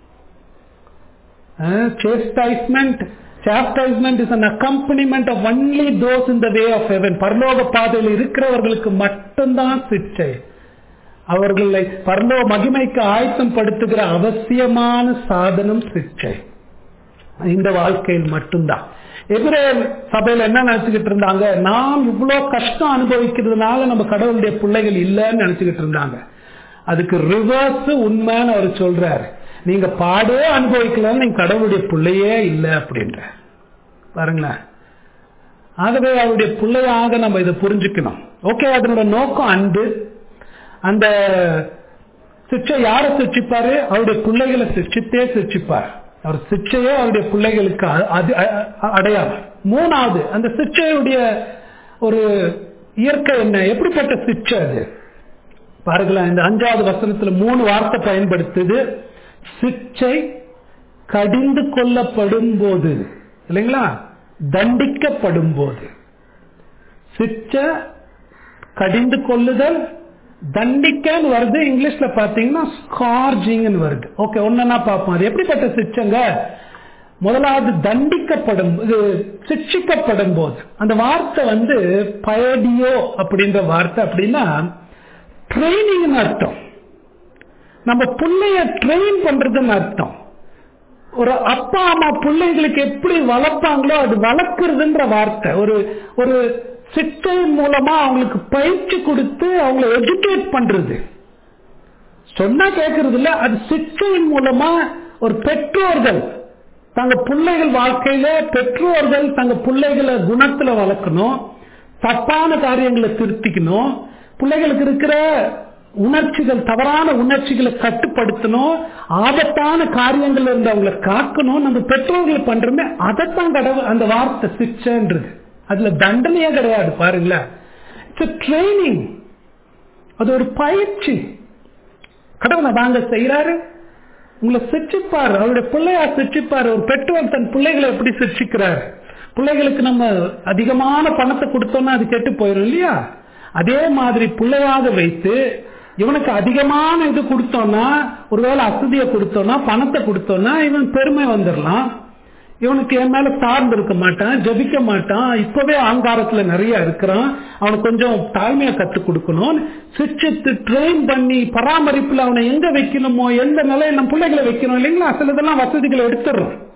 chastisement chastisement is an accompaniment of only those in the way of heaven பரலோக பாதையில் இருக்கிறவர்களுக்கு மட்டும்தான் சிக்ஷை அவர்களை பரலோ மகிமைக்கு ஆயத்தம் படுத்துகிற அவசியமான சாதனம் சிக்ஷை இந்த வாழ்க்கையில் மட்டும்தான் எதிரேல் சபையில என்ன நினைச்சுக்கிட்டு இருந்தாங்க நாம் இவ்வளவு கஷ்டம் அனுபவிக்கிறதுனால நம்ம கடவுளுடைய பிள்ளைகள் இல்லைன்னு நினைச்சுக்கிட்டு இருந்தாங்க அதுக்கு ரிவர்ஸ் உண்மைன்னு அவர் சொல்றாரு நீங்க பாடே அனுபவிக்கலன்னு நீங்க கடவுளுடைய பிள்ளையே இல்லை அப்படின்ற பாருங்களேன் ஆகவே அவருடைய பிள்ளையாக நம்ம இதை புரிஞ்சுக்கணும் ஓகே அதனோட நோக்கம் அன்பு அந்த சிச்சை யாரை சிச்சிப்பாரு அவருடைய பிள்ளைகளை சிச்சித்தே சிச்சிப்பார் அவர் சிச்சையே அவருடைய பிள்ளைகளுக்கு அது அடையாளம் மூணாவது அந்த சிச்சையுடைய ஒரு இயற்கை என்ன எப்படிப்பட்ட சிச்சை அது பாருங்களேன் இந்த அஞ்சாவது வசனத்துல மூணு வார்த்தை பயன்படுத்துது சிச்சை கடிந்து கொள்ளப்படும் போது இல்லைங்களா தண்டிக்கப்படும் போது சிச்சை கடிந்து கொள்ளுதல் தண்டிக்கன்னு வருது இங்கிலீஷ்ல பாத்தீங்கன்னா ஸ்கார்ஜிங்னு வருது ஓகே ஒன்னா பார்ப்போம் அது எப்படிப்பட்ட சிச்சங்க முதலாவது தண்டிக்கப்படும் இது சிக்ஷிக்கப்படும் போது அந்த வார்த்தை வந்து பயடியோ அப்படின்ற வார்த்தை அப்படின்னா ட்ரைனிங் அர்த்தம் நம்ம பிள்ளைய ட்ரெயின் பண்றதுன்னு அர்த்தம் ஒரு அப்பா அம்மா பிள்ளைங்களுக்கு எப்படி வளர்ப்பாங்களோ அது வளர்க்கறதுன்ற வார்த்தை ஒரு ஒரு சிக்கையின் மூலமா அவங்களுக்கு பயிற்சி கொடுத்து அவங்கள எஜுகேட் பண்றது சொன்னா கேட்கறது இல்ல அது சிக்கையின் மூலமா ஒரு பெற்றோர்கள் தங்க பிள்ளைகள் வாழ்க்கையில பெற்றோர்கள் தங்க பிள்ளைகளை குணத்துல வளர்க்கணும் தப்பான காரியங்களை திருத்திக்கணும் பிள்ளைகளுக்கு இருக்கிற உணர்ச்சிகள் தவறான உணர்ச்சிகளை கட்டுப்படுத்தணும் ஆபத்தான காரியங்கள் இருந்து அவங்களை காக்கணும் நம்ம பெற்றோர்கள் பண்றோமே அதைத்தான் கடவுள் அந்த வார்த்தை சிக்ஷன்றது அதுல தண்டனையே கிடையாது பாருங்களேன் இட்ஸ் ட்ரைனிங் அது ஒரு பயிற்சி கடவுளை வாங்க செய்யறாரு உங்களை சிரிச்சிப்பார் அவருடைய பிள்ளையா சிரிச்சிப்பார் ஒரு பெற்றோர் தன் பிள்ளைகளை எப்படி சிரிச்சிக்கிறார் பிள்ளைகளுக்கு நம்ம அதிகமான பணத்தை கொடுத்தோம்னா அது கெட்டு போயிடும் இல்லையா அதே மாதிரி பிள்ளையாக வைத்து இவனுக்கு அதிகமான இது கொடுத்தோம்னா ஒருவேளை அசதியை கொடுத்தோம்னா பணத்தை கொடுத்தோம்னா இவன் பெருமை வந்துடலாம் இவனுக்கு என் மேல சார்ந்து இருக்க மாட்டான் ஜபிக்க மாட்டான் இப்பவே ஆங்காரத்துல நிறைய இருக்கிறான் அவனுக்கு கொஞ்சம் தாழ்மையா கத்துக் கொடுக்கணும் சிச்சித்து ட்ரெயின் பண்ணி பராமரிப்புல அவனை எங்க வைக்கணுமோ எந்த நிலையில நம்ம பிள்ளைகளை வைக்கணும் இல்லைங்களா சிலதெல்லாம் வசதிகளை எடுத்துடுறோம்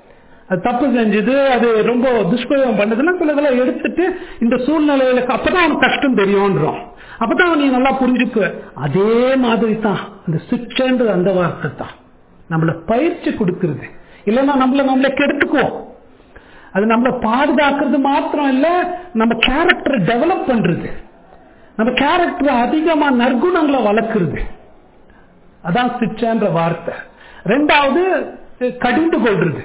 அது தப்பு செஞ்சது அது ரொம்ப துஷ்பிரயோகம் பண்ணதுன்னா சிலதெல்லாம் எடுத்துட்டு இந்த சூழ்நிலையில அப்பதான் அவனுக்கு கஷ்டம் தெரியும்ன்றோம் அப்பதான் நீ நல்லா புரிஞ்சுக்குவ அதே மாதிரி தான் அந்த சிற்றன்றது அந்த வார்த்தை தான் நம்மள பயிற்சி கொடுக்கறது இல்லைன்னா நம்மள நம்மள கெடுத்துக்குவோம் அது நம்மள பாதுகாக்கிறது மாத்திரம் இல்ல நம்ம கேரக்டரை டெவலப் பண்றது நம்ம கேரக்டர் அதிகமா நற்குணங்களை வளர்க்கறது அதான் சிச்சன்ற வார்த்தை ரெண்டாவது கடிந்து கொள்றது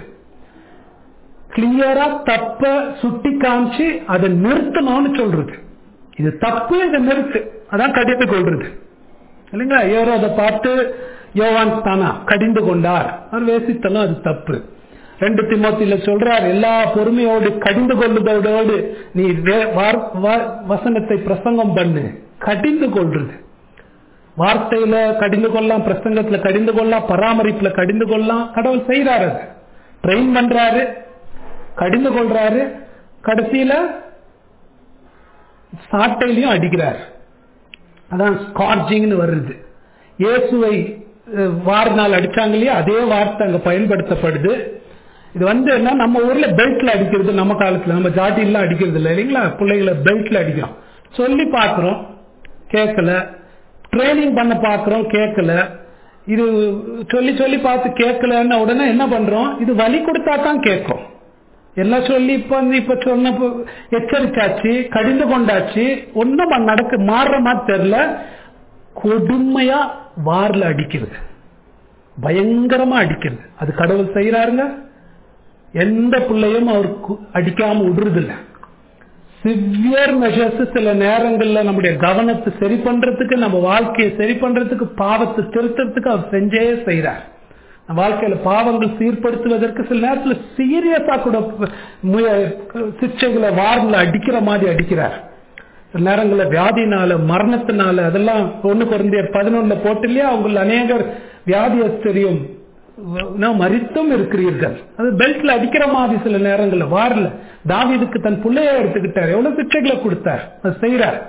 கிளியரா தப்ப சுட்டி காமிச்சு அதை நிறுத்தணும்னு சொல்றது இது தப்பு இதை நிறுத்து அதான் கடிந்து கொள்றது இல்லைங்களா ஏரோ அதை பார்த்து யோவான் தானா கடிந்து கொண்டார் அவர் வேசித்தனம் அது தப்பு ரெண்டு திமுத்தில சொல்றார் எல்லா பொறுமையோடு கடிந்து கொள்ளுதோடு நீ வசனத்தை பிரசங்கம் பண்ணு கடிந்து கொள்றது வார்த்தையில கடிந்து கொள்ளலாம் பிரசங்கத்துல கடிந்து கொள்ளலாம் பராமரிப்புல கடிந்து கொள்ளலாம் கடவுள் செய்யறாரு அது ட்ரெயின் பண்றாரு கடிந்து கொள்றாரு கடைசியில சாட்டையிலையும் அடிக்கிறார் அதான் ஸ்கார்ஜிங்னு வருது இயேசுவை வாரினால் அடிச்சாங்க இல்லையா அதே வார்த்தை அங்க பயன்படுத்தப்படுது இது வந்து என்ன நம்ம ஊர்ல பெல்ட்ல அடிக்கிறது நம்ம காலத்துல நம்ம ஜாட்டிலாம் அடிக்கிறது இல்லை இல்லைங்களா பிள்ளைகளை பெல்ட்ல அடிக்கிறோம் சொல்லி பாக்குறோம் கேட்கல ட்ரைனிங் பண்ண பாக்குறோம் கேட்கல இது சொல்லி சொல்லி பார்த்து கேட்கலன்னு உடனே என்ன பண்றோம் இது வலி கொடுத்தா தான் கேட்கும் எல்லாம் சொல்லி இப்ப வந்து இப்ப சொன்ன எச்சரிச்சாச்சு கடிந்து கொண்டாச்சு ஒன்னும் நடக்க மாறுற மாதிரி தெரியல கொடுமையா வார்ல அடிக்கிறது பயங்கரமா அடிக்கிறது அது கடவுள் செய்யறாருங்க எந்த பிள்ளையும் அவர் அடிக்காம விடுறது இல்லை சிவியர் மெஷர்ஸ் சில நேரங்கள்ல நம்முடைய கவனத்தை சரி பண்றதுக்கு நம்ம வாழ்க்கையை சரி பண்றதுக்கு பாவத்தை திருத்தறதுக்கு அவர் செஞ்சே செய்யறார் வாழ்க்கையில பாவங்கள் சீர்படுத்துவதற்கு சில நேரத்துல சீரியஸா கூட சிக்ஷைகளை வாரில் அடிக்கிற மாதிரி அடிக்கிறார் சில நேரங்களில் வியாதினால மரணத்தினால அதெல்லாம் ஒண்ணு குறைந்த பதினொன்னுல போட்டு இல்லையா அவங்க அநேகர் வியாதியஸ்தரியும் மறித்தும் இருக்கிறீர்கள் அது பெல்ட்ல அடிக்கிற மாதிரி சில நேரங்கள்ல வாரில் தாவிதுக்கு தன் பிள்ளைய எடுத்துக்கிட்டார் எவ்வளவு சிக்ஷைகளை கொடுத்தார் அது செய்யறார்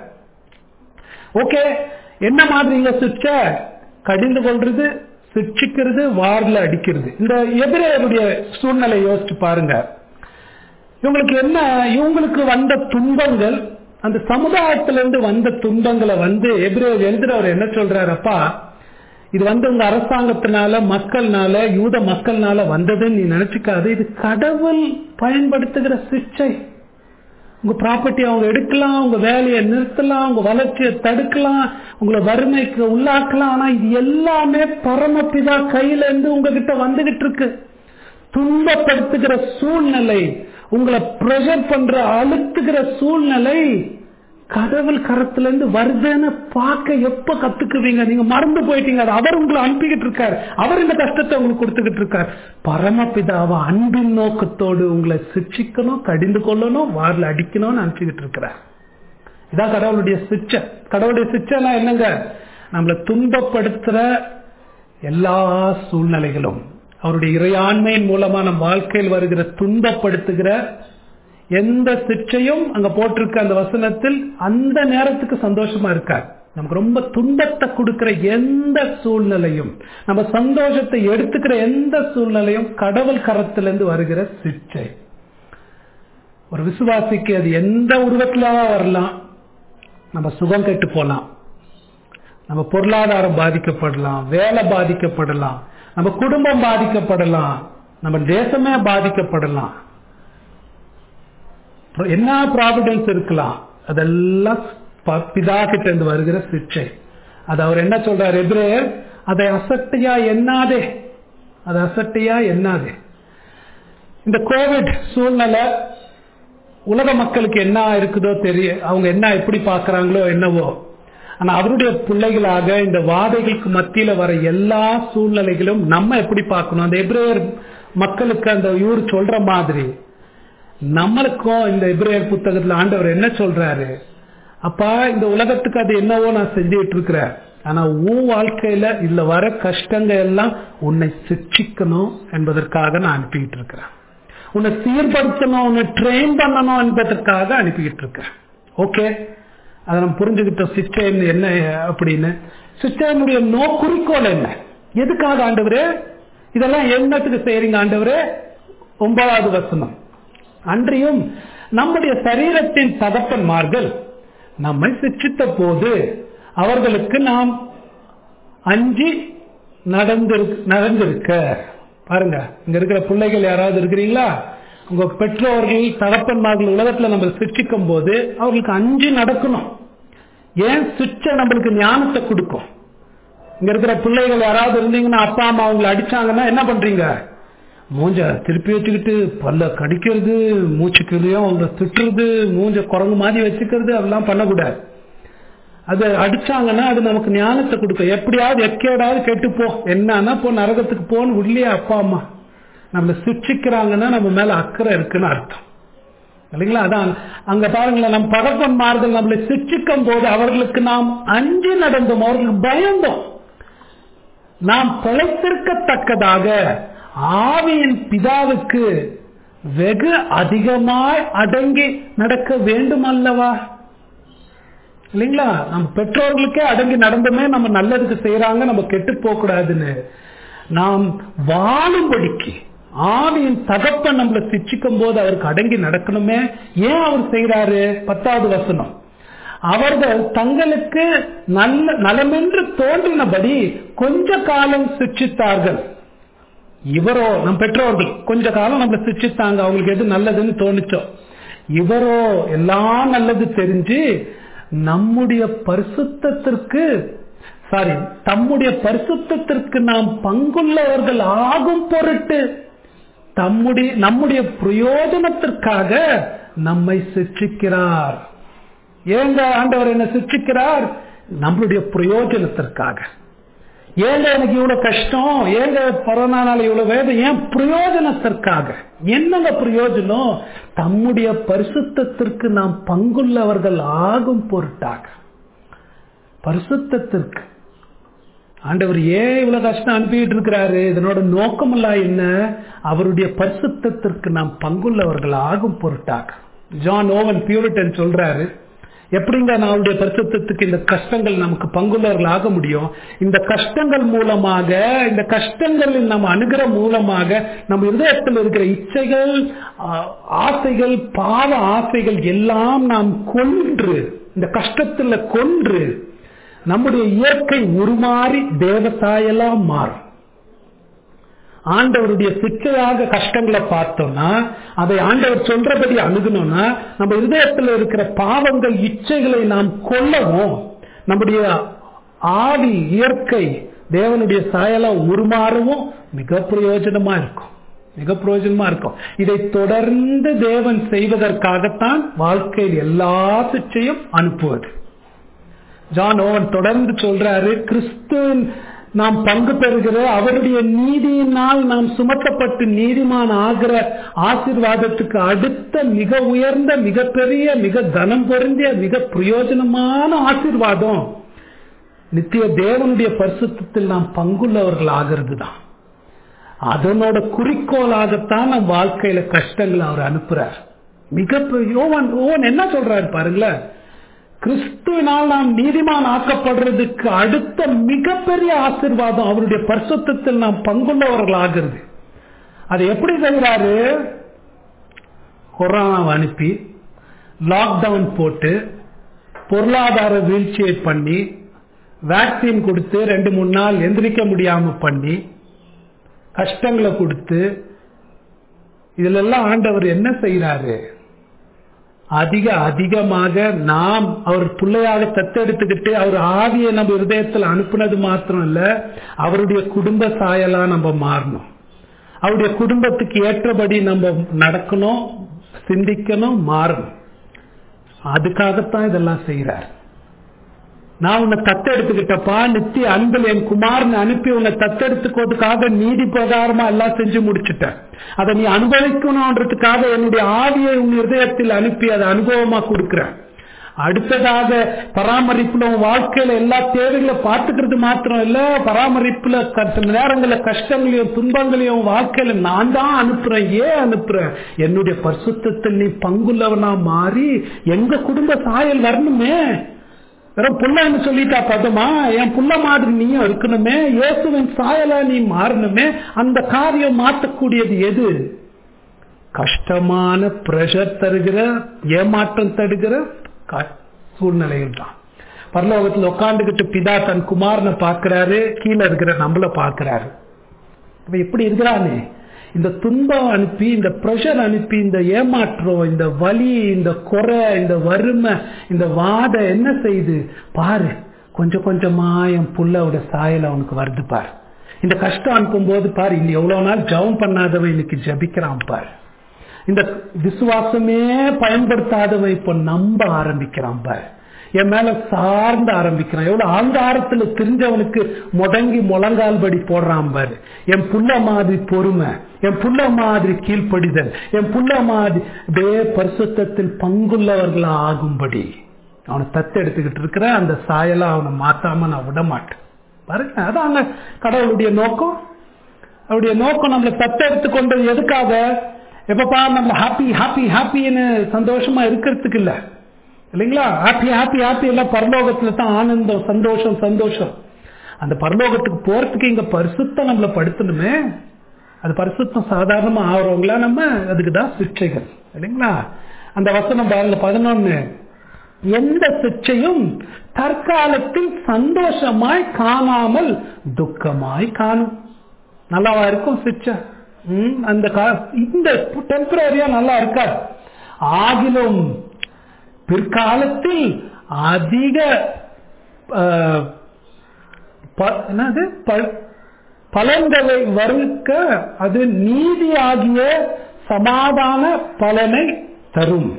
ஓகே என்ன மாதிரிங்க சிக்ஷ கடிந்து கொள்றது சிக்ஷிக்கிறது வாரில் அடிக்கிறது இந்த எதிரையருடைய சூழ்நிலை யோசிச்சு பாருங்க இவங்களுக்கு என்ன இவங்களுக்கு வந்த துன்பங்கள் அந்த சமுதாயத்திலிருந்து வந்த துன்பங்களை வந்து எபிரேயர் எழுதுறவர் என்ன சொல்றாரப்பா இது வந்து உங்க அரசாங்கத்தினால மக்கள்னால யூத மக்கள்னால வந்ததுன்னு நீ நினைச்சுக்காது இது கடவுள் பயன்படுத்துகிற சிக்ஷை உங்க ப்ராப்பர்ட்டி அவங்க எடுக்கலாம் உங்க வேலையை நிறுத்தலாம் உங்க வளர்ச்சியை தடுக்கலாம் உங்களை வறுமைக்கு உள்ளாக்கலாம் ஆனா இது எல்லாமே பரமபிதா கையில இருந்து உங்ககிட்ட வந்துகிட்டு இருக்கு துன்பப்படுத்துகிற சூழ்நிலை உங்களை ப்ரெஷர் பண்ற அழுத்துகிற சூழ்நிலை கடவுள் கரத்துல இருந்து வருதுன்னு பார்க்க எப்ப கத்துக்குவீங்க நீங்க மறந்து போயிட்டீங்க அது அவர் உங்களை அனுப்பிக்கிட்டு இருக்காரு அவர் இந்த கஷ்டத்தை உங்களுக்கு கொடுத்துக்கிட்டு இருக்காரு பரமபிதாவா அன்பின் நோக்கத்தோடு உங்களை சிக்ஷிக்கணும் கடிந்து கொள்ளணும் வாரில் அடிக்கணும்னு அனுப்பிக்கிட்டு இருக்கிறார் இதான் கடவுளுடைய சிச்சை கடவுளுடைய சிச்சைனா என்னங்க நம்மளை துன்பப்படுத்துற எல்லா சூழ்நிலைகளும் அவருடைய இறையாண்மையின் மூலமா நம் வாழ்க்கையில் வருகிற துன்பப்படுத்துகிற எந்த சிற்றையும் அங்க போட்டிருக்க அந்த வசனத்தில் அந்த நேரத்துக்கு சந்தோஷமா இருக்கார் நமக்கு ரொம்ப துன்பத்தை கொடுக்கிற எந்த சூழ்நிலையும் நம்ம சந்தோஷத்தை எடுத்துக்கிற எந்த சூழ்நிலையும் கடவுள் கரத்திலிருந்து வருகிற சிற்றை ஒரு விசுவாசிக்கு அது எந்த உருவத்தில வரலாம் நம்ம சுகம் கெட்டு போலாம் நம்ம பொருளாதாரம் பாதிக்கப்படலாம் வேலை பாதிக்கப்படலாம் நம்ம குடும்பம் பாதிக்கப்படலாம் நம்ம தேசமே பாதிக்கப்படலாம் என்ன ப்ராவிடன்ஸ் இருக்கலாம் அதெல்லாம் பிதா கிட்ட இருந்து வருகிற சிக்ஷை அது அவர் என்ன சொல்றார் எதிரேயர் அதை அசட்டையா எண்ணாதே அதை அசட்டையா எண்ணாதே இந்த கோவிட் சூழ்நிலை உலக மக்களுக்கு என்ன இருக்குதோ தெரிய அவங்க என்ன எப்படி பாக்குறாங்களோ என்னவோ ஆனா அவருடைய பிள்ளைகளாக இந்த வாதைகளுக்கு மத்தியில வர எல்லா சூழ்நிலைகளும் நம்ம எப்படி பார்க்கணும் அந்த எப்ரேயர் மக்களுக்கு அந்த இவர் சொல்ற மாதிரி நம்மளுக்கும் இந்த எப்ரேயர் புத்தகத்துல ஆண்டவர் என்ன சொல்றாரு அப்பா இந்த உலகத்துக்கு அது என்னவோ நான் செஞ்சுட்டு இருக்கிறேன் ஆனா உன் வாழ்க்கையில இதுல வர கஷ்டங்கள் எல்லாம் உன்னை சிக்ஷிக்கணும் என்பதற்காக நான் அனுப்பிக்கிட்டு இருக்கிறேன் உன்னை சீர்படுத்தணும் உன்னை ட்ரெயின் பண்ணணும் என்பதற்காக அனுப்பிக்கிட்டு இருக்கேன் ஓகே அதை நம்ம புரிஞ்சுக்கிட்டோம் சிஸ்டம் என்ன அப்படின்னு சிஸ்டமுடைய நோ குறிக்கோள் என்ன எதுக்காக ஆண்டவரே இதெல்லாம் என்னத்துக்கு செய்யறீங்க ஆண்டவரே ஒன்பதாவது வசனம் அன்றியும் நம்முடைய சரீரத்தின் தகப்பன்மார்கள் நம்மை சிக்ஷித்த போது அவர்களுக்கு நாம் அஞ்சி நடந்திரு நடந்திருக்க பாருங்க இங்க இருக்கிற பிள்ளைகள் யாராவது இருக்கிறீங்களா உங்க பெற்றோர்கள் தகப்பன்மார்கள் உலகத்துல நம்ம சிக்ஷிக்கும் போது அவர்களுக்கு அஞ்சு நடக்கணும் ஏன் சிக்ஷை நம்மளுக்கு ஞானத்தை கொடுக்கும் இங்க இருக்கிற பிள்ளைகள் யாராவது இருந்தீங்கன்னா அப்பா அம்மா அவங்களை அடிச்சாங்கன்னா என்ன பண்றீங்க மூஞ்ச திருப்பி வச்சுக்கிட்டு பல்ல கடிக்கிறது மூச்சுக்குள்ளேயும் அவங்க திட்டுறது மூஞ்ச குரங்கு மாதிரி வச்சுக்கிறது அதெல்லாம் பண்ணக்கூடாது அது அடிச்சாங்கன்னா அது நமக்கு ஞானத்தை கொடுக்கும் எப்படியாவது எக்கேடாவது கெட்டுப்போ என்னன்னா போ நரகத்துக்கு போன்னு உள்ளே அப்பா அம்மா நம்மளை சிக்ஷிக்கிறாங்கன்னா நம்ம மேல அக்கறை இருக்குன்னு அர்த்தம் இல்லைங்களா அதான் அங்க பாருங்களேன் நம் பகப்பன் மாறுதல் நம்மளை சிக்ஷிக்கும் போது அவர்களுக்கு நாம் அஞ்சு நடந்தோம் அவர்களுக்கு பயந்தோம் நாம் பிழைத்திருக்கத்தக்கதாக ஆவியின் பிதாவுக்கு வெகு அதிகமாய் அடங்கி நடக்க வேண்டும் அல்லவா இல்லைங்களா நம்ம பெற்றோர்களுக்கே அடங்கி நடந்தோமே நம்ம நல்லதுக்கு செய்யறாங்க நம்ம கெட்டு போக கூடாதுன்னு நாம் வாழும்படிக்கு ஆவியின் தகப்ப நம்மளை சிச்சிக்கும் போது அவருக்கு அடங்கி நடக்கணுமே ஏன் அவர் செய்யறாரு பத்தாவது வசனம் அவர்கள் தங்களுக்கு நல்ல நலமென்று தோன்றினபடி கொஞ்ச காலம் சிக்ஷித்தார்கள் இவரோ நம் பெற்றோர்கள் கொஞ்ச காலம் நம்மளை சிக்ஷித்தாங்க அவங்களுக்கு எது நல்லதுன்னு தோணுச்சோ இவரோ எல்லாம் நல்லது தெரிஞ்சு நம்முடைய பரிசுத்தத்திற்கு சாரி தம்முடைய பரிசுத்தத்திற்கு நாம் பங்குள்ளவர்கள் ஆகும் பொருட்டு தம்முடைய நம்முடைய பிரயோஜனத்திற்காக நம்மை சிக்ஷிக்கிறார் ஏங்க ஆண்டவர் என்ன சிக்ஷிக்கிறார் நம்மளுடைய பிரயோஜனத்திற்காக ஏங்க எனக்கு இவ்வளவு கஷ்டம் ஏங்க கொரோனானால இவ்வளவு வேதம் ஏன் பிரயோஜனத்திற்காக என்னங்க பிரயோஜனம் தம்முடைய பரிசுத்தத்திற்கு நாம் பங்குள்ளவர்கள் ஆகும் பொருட்டாக பரிசுத்தத்திற்கு ஆண்டவர் ஏன் இவ்வளவு கஷ்டம் அனுப்பிட்டு இருக்கிறாரு இதனோட நோக்கமெல்லாம் என்ன அவருடைய பரிசுத்தத்திற்கு நாம் பங்குள்ளவர்கள் ஆகும் பொருட்டாக ஜான் ஓவன் பியூரிட்டன் சொல்றாரு எப்படிங்க நம்மளுடைய பரிசுத்தத்துக்கு இந்த கஷ்டங்கள் நமக்கு பங்குள்ளவர்கள் ஆக முடியும் இந்த கஷ்டங்கள் மூலமாக இந்த கஷ்டங்களில் நம்ம அணுகிற மூலமாக நம்ம இதயத்தில் இருக்கிற இச்சைகள் ஆசைகள் பாவ ஆசைகள் எல்லாம் நாம் கொன்று இந்த கஷ்டத்துல கொன்று நம்முடைய இயற்கை உருமாறி தேவசாயெல்லாம் மாறும் ஆண்டவருடைய சிக்கையாக கஷ்டங்களை பார்த்தோம்னா அதை ஆண்டவர் சொல்றபடி அணுகணும்னா நம்ம இதயத்தில் இருக்கிற பாவங்கள் இச்சைகளை நாம் கொல்லவும் நம்முடைய ஆவி இயற்கை தேவனுடைய சாயலா உருமாறவும் மிக பிரயோஜனமா இருக்கும் மிக பிரயோஜனமா இருக்கும் இதை தொடர்ந்து தேவன் செய்வதற்காகத்தான் வாழ்க்கையில் எல்லா சிச்சையும் அனுப்புவது ஜான் ஓவன் தொடர்ந்து சொல்றாரு கிறிஸ்து நாம் பங்கு பெறுகிற அவருடைய நீதியினால் நாம் சுமத்தப்பட்டு நீதிமான் ஆகிற ஆசிர்வாதத்துக்கு அடுத்த மிக உயர்ந்த மிகப்பெரிய மிக தனம் பொருந்திய மிக பிரயோஜனமான ஆசிர்வாதம் நித்திய தேவனுடைய பரிசுத்தத்தில் நாம் பங்குள்ளவர்கள் ஆகிறது தான் அதனோட குறிக்கோளாகத்தான் நம் வாழ்க்கையில கஷ்டங்களை அவர் அனுப்புறார் மிக யோவன் ஓவன் என்ன சொல்றாரு பாருங்களேன் கிறிஸ்துவினால் நாம் நீதிமான் ஆக்கப்படுறதுக்கு அடுத்த மிகப்பெரிய ஆசிர்வாதம் அவருடைய பரிசுத்தத்தில் நாம் பங்குள்ளவர்கள் ஆகிறது அதை எப்படி செய்கிறாரு கொரோனாவை அனுப்பி லாக்டவுன் போட்டு பொருளாதார வீழ்ச்சியை பண்ணி வேக்சின் கொடுத்து ரெண்டு மூணு நாள் எந்திரிக்க முடியாம பண்ணி கஷ்டங்களை கொடுத்து இதுல எல்லாம் ஆண்டவர் என்ன செய்யறாரு அதிக அதிகமாக நாம் அவர் பிள்ளையாக தத்தெடுத்துக்கிட்டு அவர் ஆவியை நம்ம இருதயத்தில் அனுப்புனது மாத்திரம் இல்ல அவருடைய குடும்ப சாயலா நம்ம மாறணும் அவருடைய குடும்பத்துக்கு ஏற்றபடி நம்ம நடக்கணும் சிந்திக்கணும் மாறணும் அதுக்காகத்தான் இதெல்லாம் செய்யறார் நான் உன்னை தத்தெடுத்துக்கிட்டப்பா நித்திய அன்பில் என் குமார்னு அனுப்பி உன்னை தத்தெடுத்துக்கிறதுக்காக நீதி பிரகாரமா எல்லாம் செஞ்சு முடிச்சுட்டேன் அதை நீ அனுபவிக்கணும்ன்றதுக்காக என்னுடைய ஆவியை உன் இதயத்தில் அனுப்பி அதை அனுபவமா கொடுக்கிறேன் அடுத்ததாக பராமரிப்புல உன் வாழ்க்கையில எல்லா தேவைகளை பார்த்துக்கிறது மாத்திரம் இல்ல பராமரிப்புல சில நேரங்கள கஷ்டங்களையும் துன்பங்களையும் வாழ்க்கையில நான் தான் அனுப்புறேன் ஏன் அனுப்புறேன் என்னுடைய பரிசுத்தத்தில் நீ பங்குள்ளவனா மாறி எங்க குடும்ப சாயல் வரணுமே வெறும் புள்ளன்னு சொல்லிட்டா பதமா என் புள்ள மாதிரி நீயும் இருக்கணுமே இயேசுவின் சாயலா நீ மாறணுமே அந்த காரியம் மாற்றக்கூடியது எது கஷ்டமான பிரஷர் தருகிற ஏமாற்றம் தருகிற க- சூழ்நிலைகள் தான் பரலோகத்தில் உட்காந்துக்கிட்டு பிதா தன் குமாரனை பார்க்கிறாரு கீழே இருக்கிற நம்மள பார்க்கிறாரு அப்ப எப்படி இருக்கிறானே இந்த துன்பம் அனுப்பி இந்த ப்ரெஷர் அனுப்பி இந்த ஏமாற்றம் இந்த வலி இந்த குறை இந்த வறுமை இந்த வாத என்ன செய்யுது பாரு கொஞ்சம் கொஞ்சமா என் புள்ளோட சாயல் அவனுக்கு வருது பாரு இந்த கஷ்டம் அனுப்பும்போது பாரு இன்னும் எவ்வளவு நாள் ஜெபம் பண்ணாதவன் இன்னைக்கு ஜபிக்கிறான் பாரு இந்த விசுவாசமே பயன்படுத்தாதவன் இப்ப நம்ப ஆரம்பிக்கிறான் பாரு என் மேல சார்ந்து ஆரம்பிக்கிறான் எவ்வளவு ஆங்காரத்துல தெரிஞ்சவனுக்கு முடங்கி முழங்கால் படி போடுறான் பாரு என் புள்ள மாதிரி பொறுமை என் புள்ள மாதிரி கீழ்ப்படிதல் என் புள்ள மாதிரி அப்படியே பரிசுத்தத்தில் பங்குள்ளவர்களா ஆகும்படி அவனை தத்தெடுத்துக்கிட்டு இருக்கிற அந்த சாயலா அவனை மாத்தாம நான் விட மாட்டேன் பாருங்க அதாங்க கடவுளுடைய நோக்கம் அவருடைய நோக்கம் நம்மளை தத்தெடுத்து கொண்டது எதுக்காக எப்பப்பா நம்ம ஹாப்பி ஹாப்பி ஹாப்பின்னு சந்தோஷமா இருக்கிறதுக்கு இல்ல இல்லைங்களா ஹாப்பி ஹாப்பி ஹாப்பி எல்லாம் பரலோகத்துல தான் ஆனந்தம் சந்தோஷம் சந்தோஷம் அந்த பரலோகத்துக்கு போறதுக்கு இங்க பரிசுத்தம் நம்மள படுத்தணுமே அது பரிசுத்தம் சாதாரணமா ஆகிறவங்களா நம்ம அதுக்கு தான் சிக்ஷைகள் இல்லைங்களா அந்த வசனம் பாருங்க பதினொன்னு எந்த சிக்ஷையும் தற்காலத்தில் சந்தோஷமாய் காணாமல் துக்கமாய் காணும் நல்லாவா இருக்கும் சிக்ஷை ம், அந்த கா- இந்த டெம்பரரியா நல்லா இருக்காது ஆகிலும் பிற்காலத்தில் அதிக அஹ், ப- என்னது ப- பலன்களை வருக்க அது நீதியாகிய சமாதான பலனை தரும்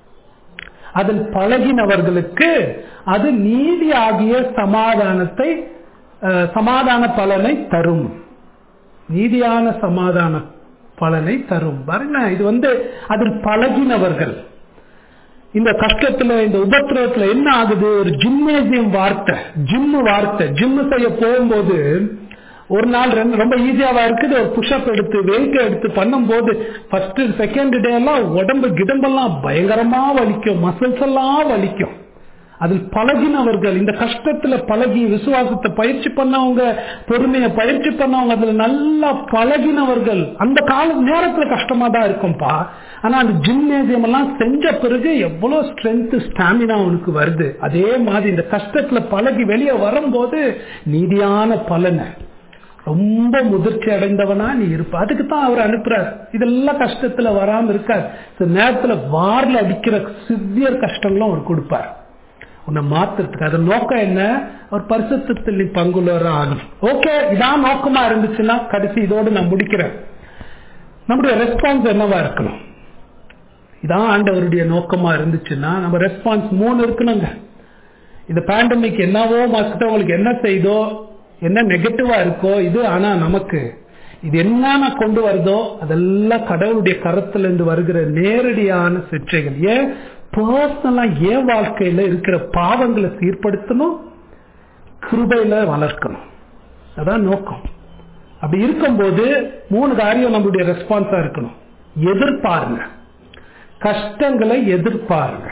அதில் பழகினவர்களுக்கு அது நீதியாகிய சமாதானத்தை அஹ், சமாதான பலனை தரும் நீதியான சமாதான பலனை தரும் பாருங்க இது வந்து அதில் பழகினவர்கள் இந்த கஷ்டத்துல இந்த உபத்திரவத்துல என்ன ஆகுது ஒரு ஜிம்னேசியம் வார்த்தை ஜிம்மு வார்த்தை ஜிம்மு செய்ய போகும்போது ஒரு நாள் ரெண்டு ரொம்ப ஈஸியாவா இருக்குது ஒரு புஷ்அப் எடுத்து வெயிட் எடுத்து பண்ணும்போது ஃபர்ஸ்ட் செகண்ட் டே எல்லாம் உடம்பு கிடம்பெல்லாம் பயங்கரமா வலிக்கும் மசில்ஸ் எல்லாம் வலிக்கும் அதில் பழகினவர்கள் இந்த கஷ்டத்துல பழகி விசுவாசத்தை பயிற்சி பண்ணவங்க பொறுமையை பயிற்சி பண்ணவங்க அதுல நல்லா பழகினவர்கள் அந்த கால நேரத்துல கஷ்டமா தான் இருக்கும்பா ஆனா அந்த ஜிம்னேசியம் எல்லாம் செஞ்ச பிறகு எவ்வளவு ஸ்ட்ரென்த் ஸ்டாமினா அவனுக்கு வருது அதே மாதிரி இந்த கஷ்டத்துல பழகி வெளியே வரும்போது நீதியான பலனை ரொம்ப முதிர்ச்சி அடைந்தவனா நீ இருப்ப அதுக்கு தான் அவர் அனுப்புறார் இதெல்லாம் கஷ்டத்துல வராம இருக்கார் சில நேரத்துல வார்ல அடிக்கிற சிவியர் கஷ்டங்களும் அவர் கொடுப்பார் உன்னை மாத்துறதுக்கு அதன் நோக்கம் என்ன அவர் பரிசுத்தத்தில் நீ பங்குள்ளவரா ஆகணும் ஓகே இதான் நோக்கமா இருந்துச்சுன்னா கடைசி இதோடு நான் முடிக்கிறேன் நம்முடைய ரெஸ்பான்ஸ் என்னவா இருக்கணும் இதான் ஆண்டவருடைய நோக்கமா இருந்துச்சுன்னா நம்ம ரெஸ்பான்ஸ் மூணு இருக்கணுங்க இந்த பேண்டமிக் என்னவோ மற்றவங்களுக்கு என்ன செய்தோ என்ன நெகட்டிவா இருக்கோ இது ஆனா நமக்கு இது என்னென்ன கொண்டு வருதோ அதெல்லாம் கடவுளுடைய கரத்துல இருந்து வருகிற நேரடியான சிற்றைகள் ஏன் பர்சனலா ஏன் வாழ்க்கையில இருக்கிற பாவங்களை சீர்படுத்தணும் கிருபையில வளர்க்கணும் அதான் நோக்கம் அப்படி இருக்கும்போது மூணு காரியம் நம்மளுடைய ரெஸ்பான்ஸா இருக்கணும் எதிர்பாருங்க கஷ்டங்களை எதிர்பாருங்க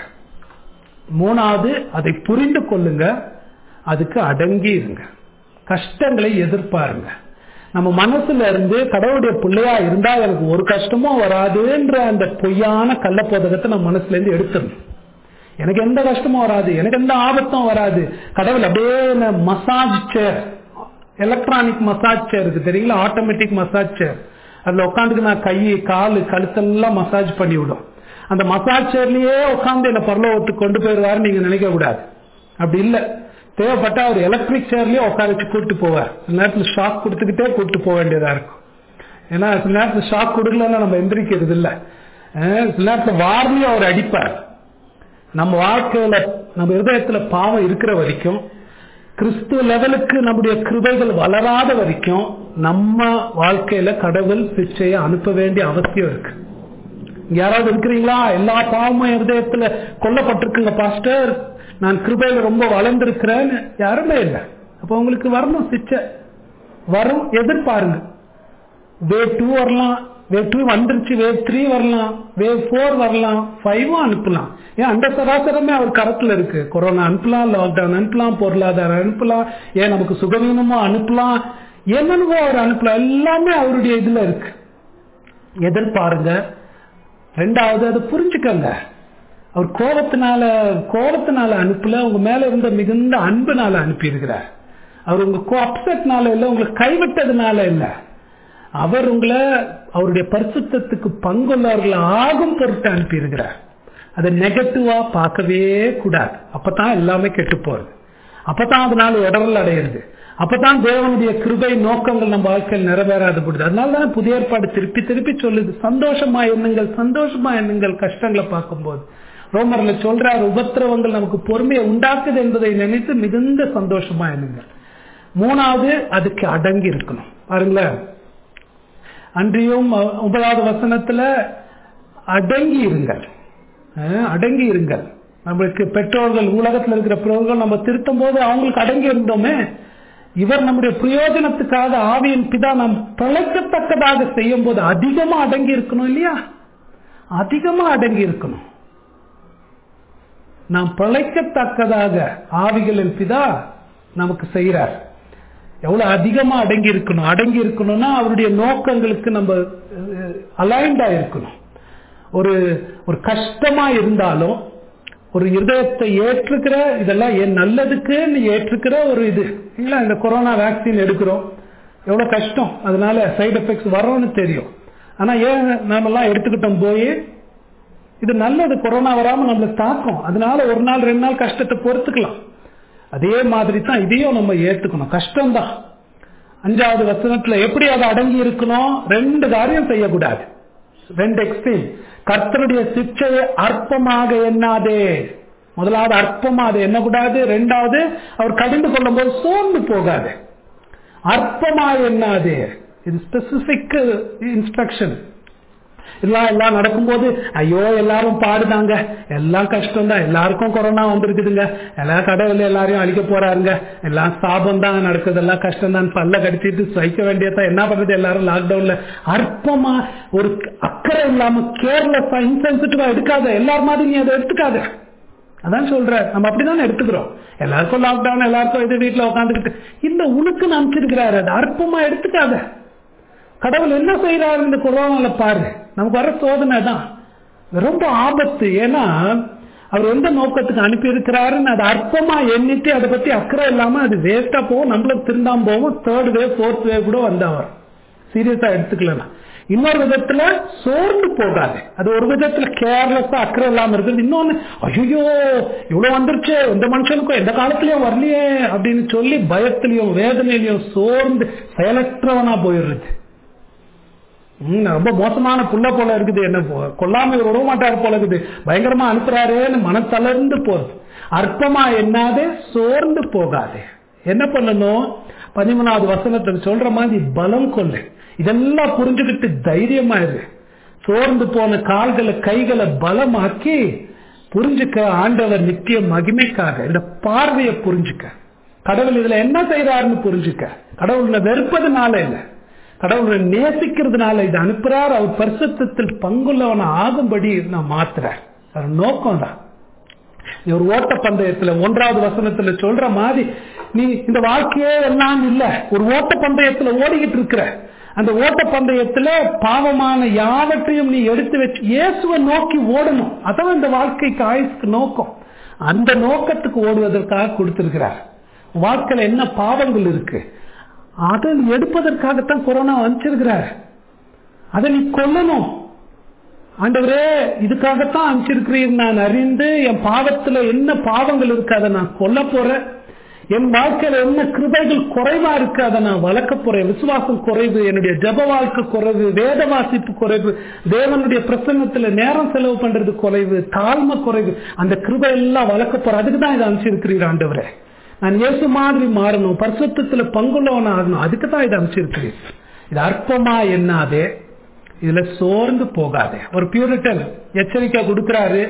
மூணாவது அதை புரிந்து கொள்ளுங்க அதுக்கு அடங்கி இருங்க கஷ்டங்களை எதிர்பாருங்க நம்ம மனசுல இருந்து கடவுளுடைய பிள்ளையா இருந்தா எனக்கு ஒரு கஷ்டமும் வராதுன்ற அந்த பொய்யான கள்ளப்போதகத்தை நம்ம மனசுல இருந்து எடுத்துடணும் எனக்கு எந்த கஷ்டமும் வராது எனக்கு எந்த ஆபத்தும் வராது கடவுள் அப்படியே massage chair electronic massage chair இருக்கு தெரியுங்களா ஆட்டோமேட்டிக் மசாஜ் சேர் அதுல உட்காந்துக்கு நான் கை காலு கழுத்தெல்லாம் மசாஜ் பண்ணி விடும் அந்த மசாஜ் சேர்லயே உட்காந்து என்ன பரலோகத்துக்கு கொண்டு போயிருவாரு நீங்க நினைக்க கூடாது அப்படி இல்ல தேவைப்பட்டா அவர் எலக்ட்ரிக் சேர்லயே உட்கார வச்சு கூட்டு போவார் சில நேரத்துல ஷாக் கொடுத்துக்கிட்டே கூட்டு போக வேண்டியதா இருக்கும் ஏன்னா சில நேரத்துல ஷாக் கொடுக்கலன்னா நம்ம எந்திரிக்கிறது இல்ல அஹ் சில நேரத்துல வார்லையும் அவர் அடிப்பார் நம்ம வாழ்க்கையில நம்ம இருதயத்துல பாவம் இருக்கிற வரைக்கும் கிறிஸ்துவ லெவலுக்கு நம்முடைய கிருபைகள் வளராத வரைக்கும் நம்ம வாழ்க்கையில கடவுள் பிச்சையை அனுப்ப வேண்டிய அவசியம் இருக்கு இங்க யாராவது இருக்கிறீங்களா எல்லா பாவமும் இருதயத்துல கொல்லப்பட்டிருக்குங்க பாஸ்டர் நான் கிருபையில ரொம்ப வளர்ந்திருக்கிறேன்னு யாருமே இல்லை அப்ப உங்களுக்கு வரணும் சிச்சை வரும் எதிர்பாருங்க வேவ் டூ வரலாம் வேவ் டூ வந்துருச்சு வேவ் த்ரீ வரலாம் வேவ் ஃபோர் வரலாம் ஃபைவும் அனுப்பலாம் ஏன் அந்த சராசரமே அவர் கரத்துல இருக்கு கொரோனா அனுப்பலாம் லாக்டவுன் அனுப்பலாம் பொருளாதாரம் அனுப்பலாம் ஏன் நமக்கு சுகவீனமோ அனுப்பலாம் என்னென்னவோ அவர் அனுப்பலாம் எல்லாமே அவருடைய இதுல இருக்கு எதிர்பாருங்க ரெண்டாவது அதை புரிஞ்சுக்கங்க அவர் கோபத்தினால கோபத்தினால அனுப்பல உங்க மேல இருந்த மிகுந்த அன்புனால அனுப்பி இருக்கிறார் அவர் உங்க அப்செட்னால இல்ல உங்களை கைவிட்டதுனால இல்ல அவர் உங்களை அவருடைய பரிசுத்தத்துக்கு பங்குள்ளவர்கள் ஆகும் பொருட்டு அனுப்பி இருக்கிறார் அதை நெகட்டிவா பார்க்கவே கூடாது அப்பதான் எல்லாமே கெட்டு போறது அப்பதான் அதனால இடரல் அடையிறது அப்பதான் தேவனுடைய கிருபை நோக்கங்கள் நம்ம வாழ்க்கையில் நிறைவேறாது போடுது அதனால தான் புதிய ஏற்பாடு திருப்பி திருப்பி சொல்லுது சந்தோஷமா எண்ணுங்கள் சந்தோஷமா எண்ணுங்கள் கஷ்டங்களை பார்க்கும்போது ரோமர்ல சொல்றாரு உபத்திரவங்கள் நமக்கு பொறுமையை உண்டாக்குது என்பதை நினைத்து மிகுந்த சந்தோஷமா எண்ணுங்கள் மூணாவது அதுக்கு அடங்கி இருக்கணும் பாருங்களேன் அன்றியும் ஒன்பதாவது வசனத்துல அடங்கி இருங்கள் அடங்கி இருங்கள் நம்மளுக்கு பெற்றோர்கள் உலகத்தில் இருக்கிற பிறர்கள் நம்ம திருத்தும் போது அவங்களுக்கு அடங்கி இருந்தோமே இவர் நம்முடைய பிரயோஜனத்துக்காக ஆவியின் பிதா நாம் பிழைக்கத்தக்கதாக செய்யும் போது அதிகமா அடங்கி இருக்கணும் இல்லையா அதிகமா அடங்கி இருக்கணும் நாம் பிழைக்கத்தக்கதாக ஆவிகளின் பிதா நமக்கு செய்யறார் எவ்வளவு அதிகமா அடங்கி இருக்கணும் அடங்கி இருக்கணும்னா அவருடைய நோக்கங்களுக்கு நம்ம அலைண்டா இருக்கணும் ஒரு ஒரு கஷ்டமா இருந்தாலும் ஒரு இருதயத்தை ஏற்றுக்கிற இதெல்லாம் என் நல்லதுக்குன்னு ஏற்றுக்கிற ஒரு இது இல்லைங்களா இந்த கொரோனா வேக்சின் எடுக்கிறோம் எவ்வளவு கஷ்டம் அதனால சைடு எஃபெக்ட்ஸ் வரும்னு தெரியும் ஆனா ஏன் நாமெல்லாம் எடுத்துக்கிட்டோம் போய் இது நல்லது கொரோனா வராம நம்மள தாக்கும் அதனால ஒரு நாள் ரெண்டு நாள் கஷ்டத்தை பொறுத்துக்கலாம் அதே மாதிரி தான் இதையும் நம்ம ஏத்துக்கணும் கஷ்டம்தான் அஞ்சாவது வசனத்துல எப்படி அதை அடங்கி இருக்கணும் ரெண்டு காரியம் செய்யக்கூடாது ரெண்டு எக்ஸ்ட்ரீம் கர்த்தருடைய சிக்ஷையை அற்பமாக எண்ணாதே முதலாவது அற்பமா அது எண்ணக்கூடாது ரெண்டாவது அவர் கடிந்து கொள்ளும் போது சோர்ந்து போகாது அற்பமா எண்ணாதே இது ஸ்பெசிபிக் இன்ஸ்ட்ரக்ஷன் எல்லாம் எல்லாம் நடக்கும்போது ஐயோ எல்லாரும் பாடுதாங்க எல்லாம் கஷ்டம் தான் எல்லாருக்கும் கொரோனா வந்திருக்குதுங்க எல்லா கடவுள் எல்லாரையும் அழிக்க போறாருங்க எல்லாம் சாபம் தான் நடக்குது எல்லாம் கஷ்டம் தான் பல்ல கடிச்சிட்டு சகிக்க வேண்டியதான் என்ன பண்றது எல்லாரும் லாக்டவுன்ல அற்பமா ஒரு அக்கறை இல்லாம கேர்லெஸ்ஸா இன்சென்சிட்டிவா எடுக்காத எல்லார் மாதிரி நீ அதை எடுத்துக்காத அதான் சொல்ற நம்ம அப்படிதான் எடுத்துக்கிறோம் எல்லாருக்கும் லாக்டவுன் எல்லாருக்கும் இது வீட்டுல உட்காந்துக்கிட்டு இல்ல உனக்கு அனுப்பிச்சிருக்கிறாரு அது அற்பமா எடுத்துக்காத கடவுள் என்ன செய்யறாரு இந்த கொரோனால பாரு நமக்கு வர சோதனை தான் ரொம்ப ஆபத்து ஏன்னா அவர் எந்த நோக்கத்துக்கு அனுப்பி இருக்கிறாருன்னு அது அற்பமா எண்ணிட்டு அதை பத்தி அக்கறை இல்லாம அது வேஸ்டா போகும் நம்மளும் திருந்தாம போகும் தேர்ட் வேவ் ஃபோர்த் வேவ் கூட வந்தவர் சீரியஸா எடுத்துக்கலாம் இன்னொரு விதத்துல சோர்ந்து போகாது அது ஒரு விதத்துல கேர்லெஸ்ஸா அக்கறை இல்லாம இருக்குது இன்னொன்னு ஐயோ இவ்வளவு வந்துருச்சு எந்த மனுஷனுக்கும் எந்த காலத்திலயும் வரலையே அப்படின்னு சொல்லி பயத்திலையும் வேதனையிலையும் சோர்ந்து செயலற்றவனா போயிடுறது ரொம்ப மோசமான புள்ள போல இருக்குது என்ன கொல்லாம இவர் விட மாட்டார் போல இருக்குது பயங்கரமா அனுப்புறாருன்னு மனத்தளர்ந்து போறது அற்பமா என்னாதே சோர்ந்து போகாது என்ன பண்ணணும் பதிமூணாவது வசனத்தில் சொல்ற மாதிரி பலம் கொள்ளு இதெல்லாம் புரிஞ்சுக்கிட்டு தைரியமாயிரு சோர்ந்து போன கால்களை கைகளை பலமாக்கி புரிஞ்சுக்க ஆண்டவர் நித்திய மகிமைக்காக இந்த பார்வையை புரிஞ்சுக்க கடவுள் இதுல என்ன செய்யறாருன்னு புரிஞ்சுக்க கடவுள் வெறுப்பதுனால இல்லை கடவுளை நேசிக்கிறதுனால இது அனுப்புறார் அவர் பரிசுத்தத்தில் பங்குள்ளவன ஆகும்படி நான் மாத்துறார் அது நோக்கம் தான் ஒரு ஓட்ட பந்தயத்துல ஒன்றாவது வசனத்துல சொல்ற மாதிரி நீ இந்த வாழ்க்கையே எல்லாம் இல்ல ஒரு ஓட்ட பந்தயத்துல ஓடிக்கிட்டு இருக்கிற அந்த ஓட்ட பந்தயத்துல பாவமான யாவற்றையும் நீ எடுத்து வச்சு இயேசுவை நோக்கி ஓடணும் அதான் இந்த வாழ்க்கைக்கு ஆயுசுக்கு நோக்கம் அந்த நோக்கத்துக்கு ஓடுவதற்காக கொடுத்திருக்கிறார் வாழ்க்கையில என்ன பாவங்கள் இருக்கு அதை எடுப்பதற்காகத்தான் கொரோனா அனுப்பிச்சிருக்கிறார் அதை நீ கொல்லணும் ஆண்டவரே இதுக்காகத்தான் அனுப்பிச்சிருக்கிறீர் நான் அறிந்து என் பாவத்துல என்ன பாவங்கள் இருக்கு அதை நான் கொல்ல போறேன் என் வாழ்க்கையில என்ன கிருபைகள் குறைவா இருக்கு அதை நான் வளர்க்க போறேன் விசுவாசம் குறைவு என்னுடைய ஜப வாழ்க்கை குறைவு வேத வாசிப்பு குறைவு தேவனுடைய பிரசன்னத்துல நேரம் செலவு பண்றது குறைவு தாழ்மை குறைவு அந்த கிருபை எல்லாம் வளர்க்க போறேன் அதுக்கு தான் இதை அனுப்பிச்சிருக்கிறீர் ஆண்டவரே நான் இயேசு மாதிரி மாறணும் பரிசுத்தத்துல பங்குள்ளவன் ஆகணும் அதுக்கு தான் இதை அமைச்சிருக்கிறேன் இது அற்பமா என்னாதே இதுல சோர்ந்து போகாதே ஒரு பியூரிட்டன் எச்சரிக்கை கொடுக்கிறாரு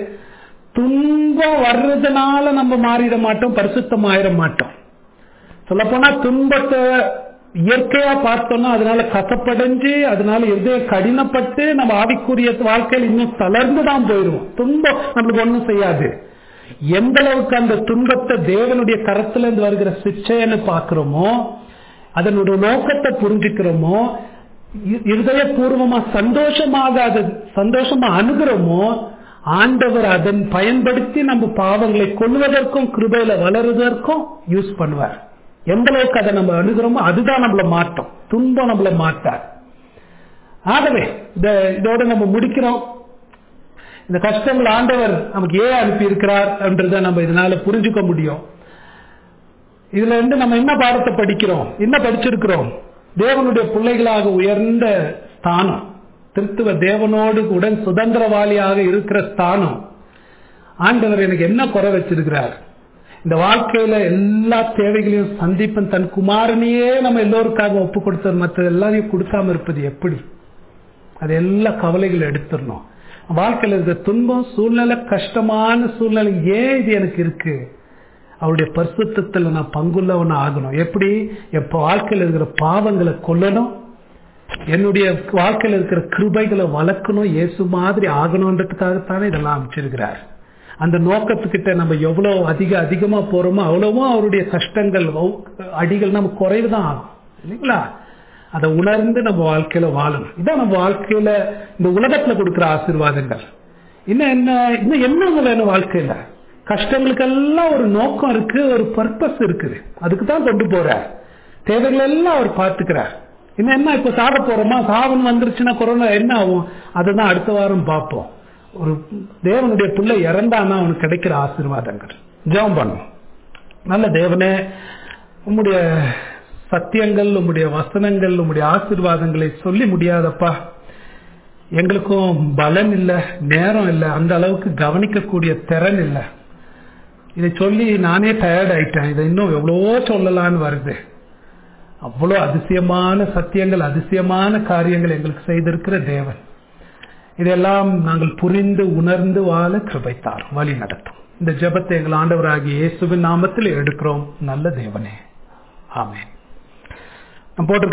துன்பம் வர்றதுனால நம்ம மாறிட மாட்டோம் பரிசுத்தம் ஆயிட மாட்டோம் சொல்ல போனா துன்பத்தை இயற்கையா பார்த்தோம்னா அதனால கசப்படைஞ்சு அதனால எதே கடினப்பட்டு நம்ம ஆவிக்குரிய வாழ்க்கையில் இன்னும் தளர்ந்து தான் போயிடுவோம் துன்பம் நம்மளுக்கு ஒண்ணும் செய்யாது எந்த அளவுக்கு அந்த துன்பத்தை தேவனுடைய கரத்துல இருந்து வருகிற சிச்சைன்னு பாக்குறோமோ அதனுடைய நோக்கத்தை புரிஞ்சுக்கிறோமோ இ- இருதயபூர்வமா சந்தோஷமாக அது சந்தோஷமா அணுகிறோமோ ஆண்டவர் அதன் பயன்படுத்தி நம்ம பாவங்களை கொள்வதற்கும் கிருபையில வளருவதற்கும் யூஸ் பண்ணுவார் எந்த அளவுக்கு அதை நம்ம அணுகிறோமோ அதுதான் நம்மள மாட்டோம் துன்பம் நம்மள மாட்டார் ஆகவே இந்த இதோட நம்ம முடிக்கிறோம் இந்த கஷ்டங்கள் ஆண்டவர் நமக்கு ஏன் அனுப்பி இருக்கிறார் என்றதை நம்ம இதனால புரிஞ்சுக்க முடியும் இதுல இருந்து நம்ம என்ன பாடத்தை படிக்கிறோம் என்ன படிச்சிருக்கிறோம் தேவனுடைய பிள்ளைகளாக உயர்ந்த ஸ்தானம் திருத்துவ தேவனோடு உடன் சுதந்திரவாளியாக இருக்கிற ஸ்தானம் ஆண்டவர் எனக்கு என்ன குறை வச்சிருக்கிறார் இந்த வாழ்க்கையில எல்லா தேவைகளையும் சந்திப்பன் தன் குமாரனையே நம்ம எல்லோருக்காக ஒப்பு கொடுத்தது மற்ற எல்லாரையும் கொடுக்காம இருப்பது எப்படி அது எல்லா கவலைகளை எடுத்துடணும் வாழ்க்கையில இருக்கிற துன்பம் சூழ்நிலை கஷ்டமான சூழ்நிலை ஏன் இது எனக்கு இருக்கு அவருடைய பரிசுத்தத்துல நான் பங்குள்ளவன ஆகணும் எப்படி எப்ப வாழ்க்கையில இருக்கிற பாவங்களை கொல்லணும் என்னுடைய வாழ்க்கையில இருக்கிற கிருபைகளை வளர்க்கணும் இயேசு மாதிரி ஆகணுன்றதுக்காகத்தானே இதெல்லாம் அமைச்சிருக்கிறார் அந்த நோக்கத்துக்கிட்ட நம்ம எவ்வளவு அதிக அதிகமா போறோமோ அவ்வளவும் அவருடைய கஷ்டங்கள் வௌ- அடிகள் நம்ம குறைவுதான் ஆகும் இல்லைங்களா அதை உணர்ந்து நம்ம வாழ்க்கையில வாழணும் இதான் நம்ம வாழ்க்கையில இந்த உலகத்துல கொடுக்கிற ஆசீர்வாதங்கள் இன்னும் என்ன இன்னும் என்னங்க வேணும் வாழ்க்கையில கஷ்டங்களுக்கெல்லாம் ஒரு நோக்கம் இருக்கு ஒரு பர்பஸ் இருக்குது அதுக்கு தான் கொண்டு போறார் தேவைகள் எல்லாம் அவர் பார்த்துக்கிறார் இன்னும் என்ன இப்ப சாக போறோமா சாவன் வந்துருச்சுன்னா கொரோனா என்ன ஆகும் அதுதான் அடுத்த வாரம் பார்ப்போம் ஒரு தேவனுடைய பிள்ளை இறந்தானா அவனுக்கு கிடைக்கிற ஆசீர்வாதங்கள் ஜெபம் பண்ணும் நல்ல தேவனே உம்முடைய சத்தியங்கள் உம்முடைய வசனங்கள் உம்முடைய ஆசீர்வாதங்களை சொல்லி முடியாதப்பா எங்களுக்கும் பலன் இல்லை நேரம் இல்லை அந்த அளவுக்கு கவனிக்கக்கூடிய திறன் இல்லை இதை சொல்லி நானே டயர்ட் ஆயிட்டேன் இதை இன்னும் எவ்வளவோ சொல்லலான்னு வருது அவ்வளோ அதிசயமான சத்தியங்கள் அதிசயமான காரியங்கள் எங்களுக்கு செய்திருக்கிற தேவன் இதெல்லாம் நாங்கள் புரிந்து உணர்ந்து வாழ கிருபைத்தார் வழி நடத்தும் இந்த ஜெபத்தை எங்கள் ஆண்டவராகிய இயேசுவின் நாமத்தில் எடுக்கிறோம் நல்ல தேவனே ஆமென் நான் போட்டிருக்க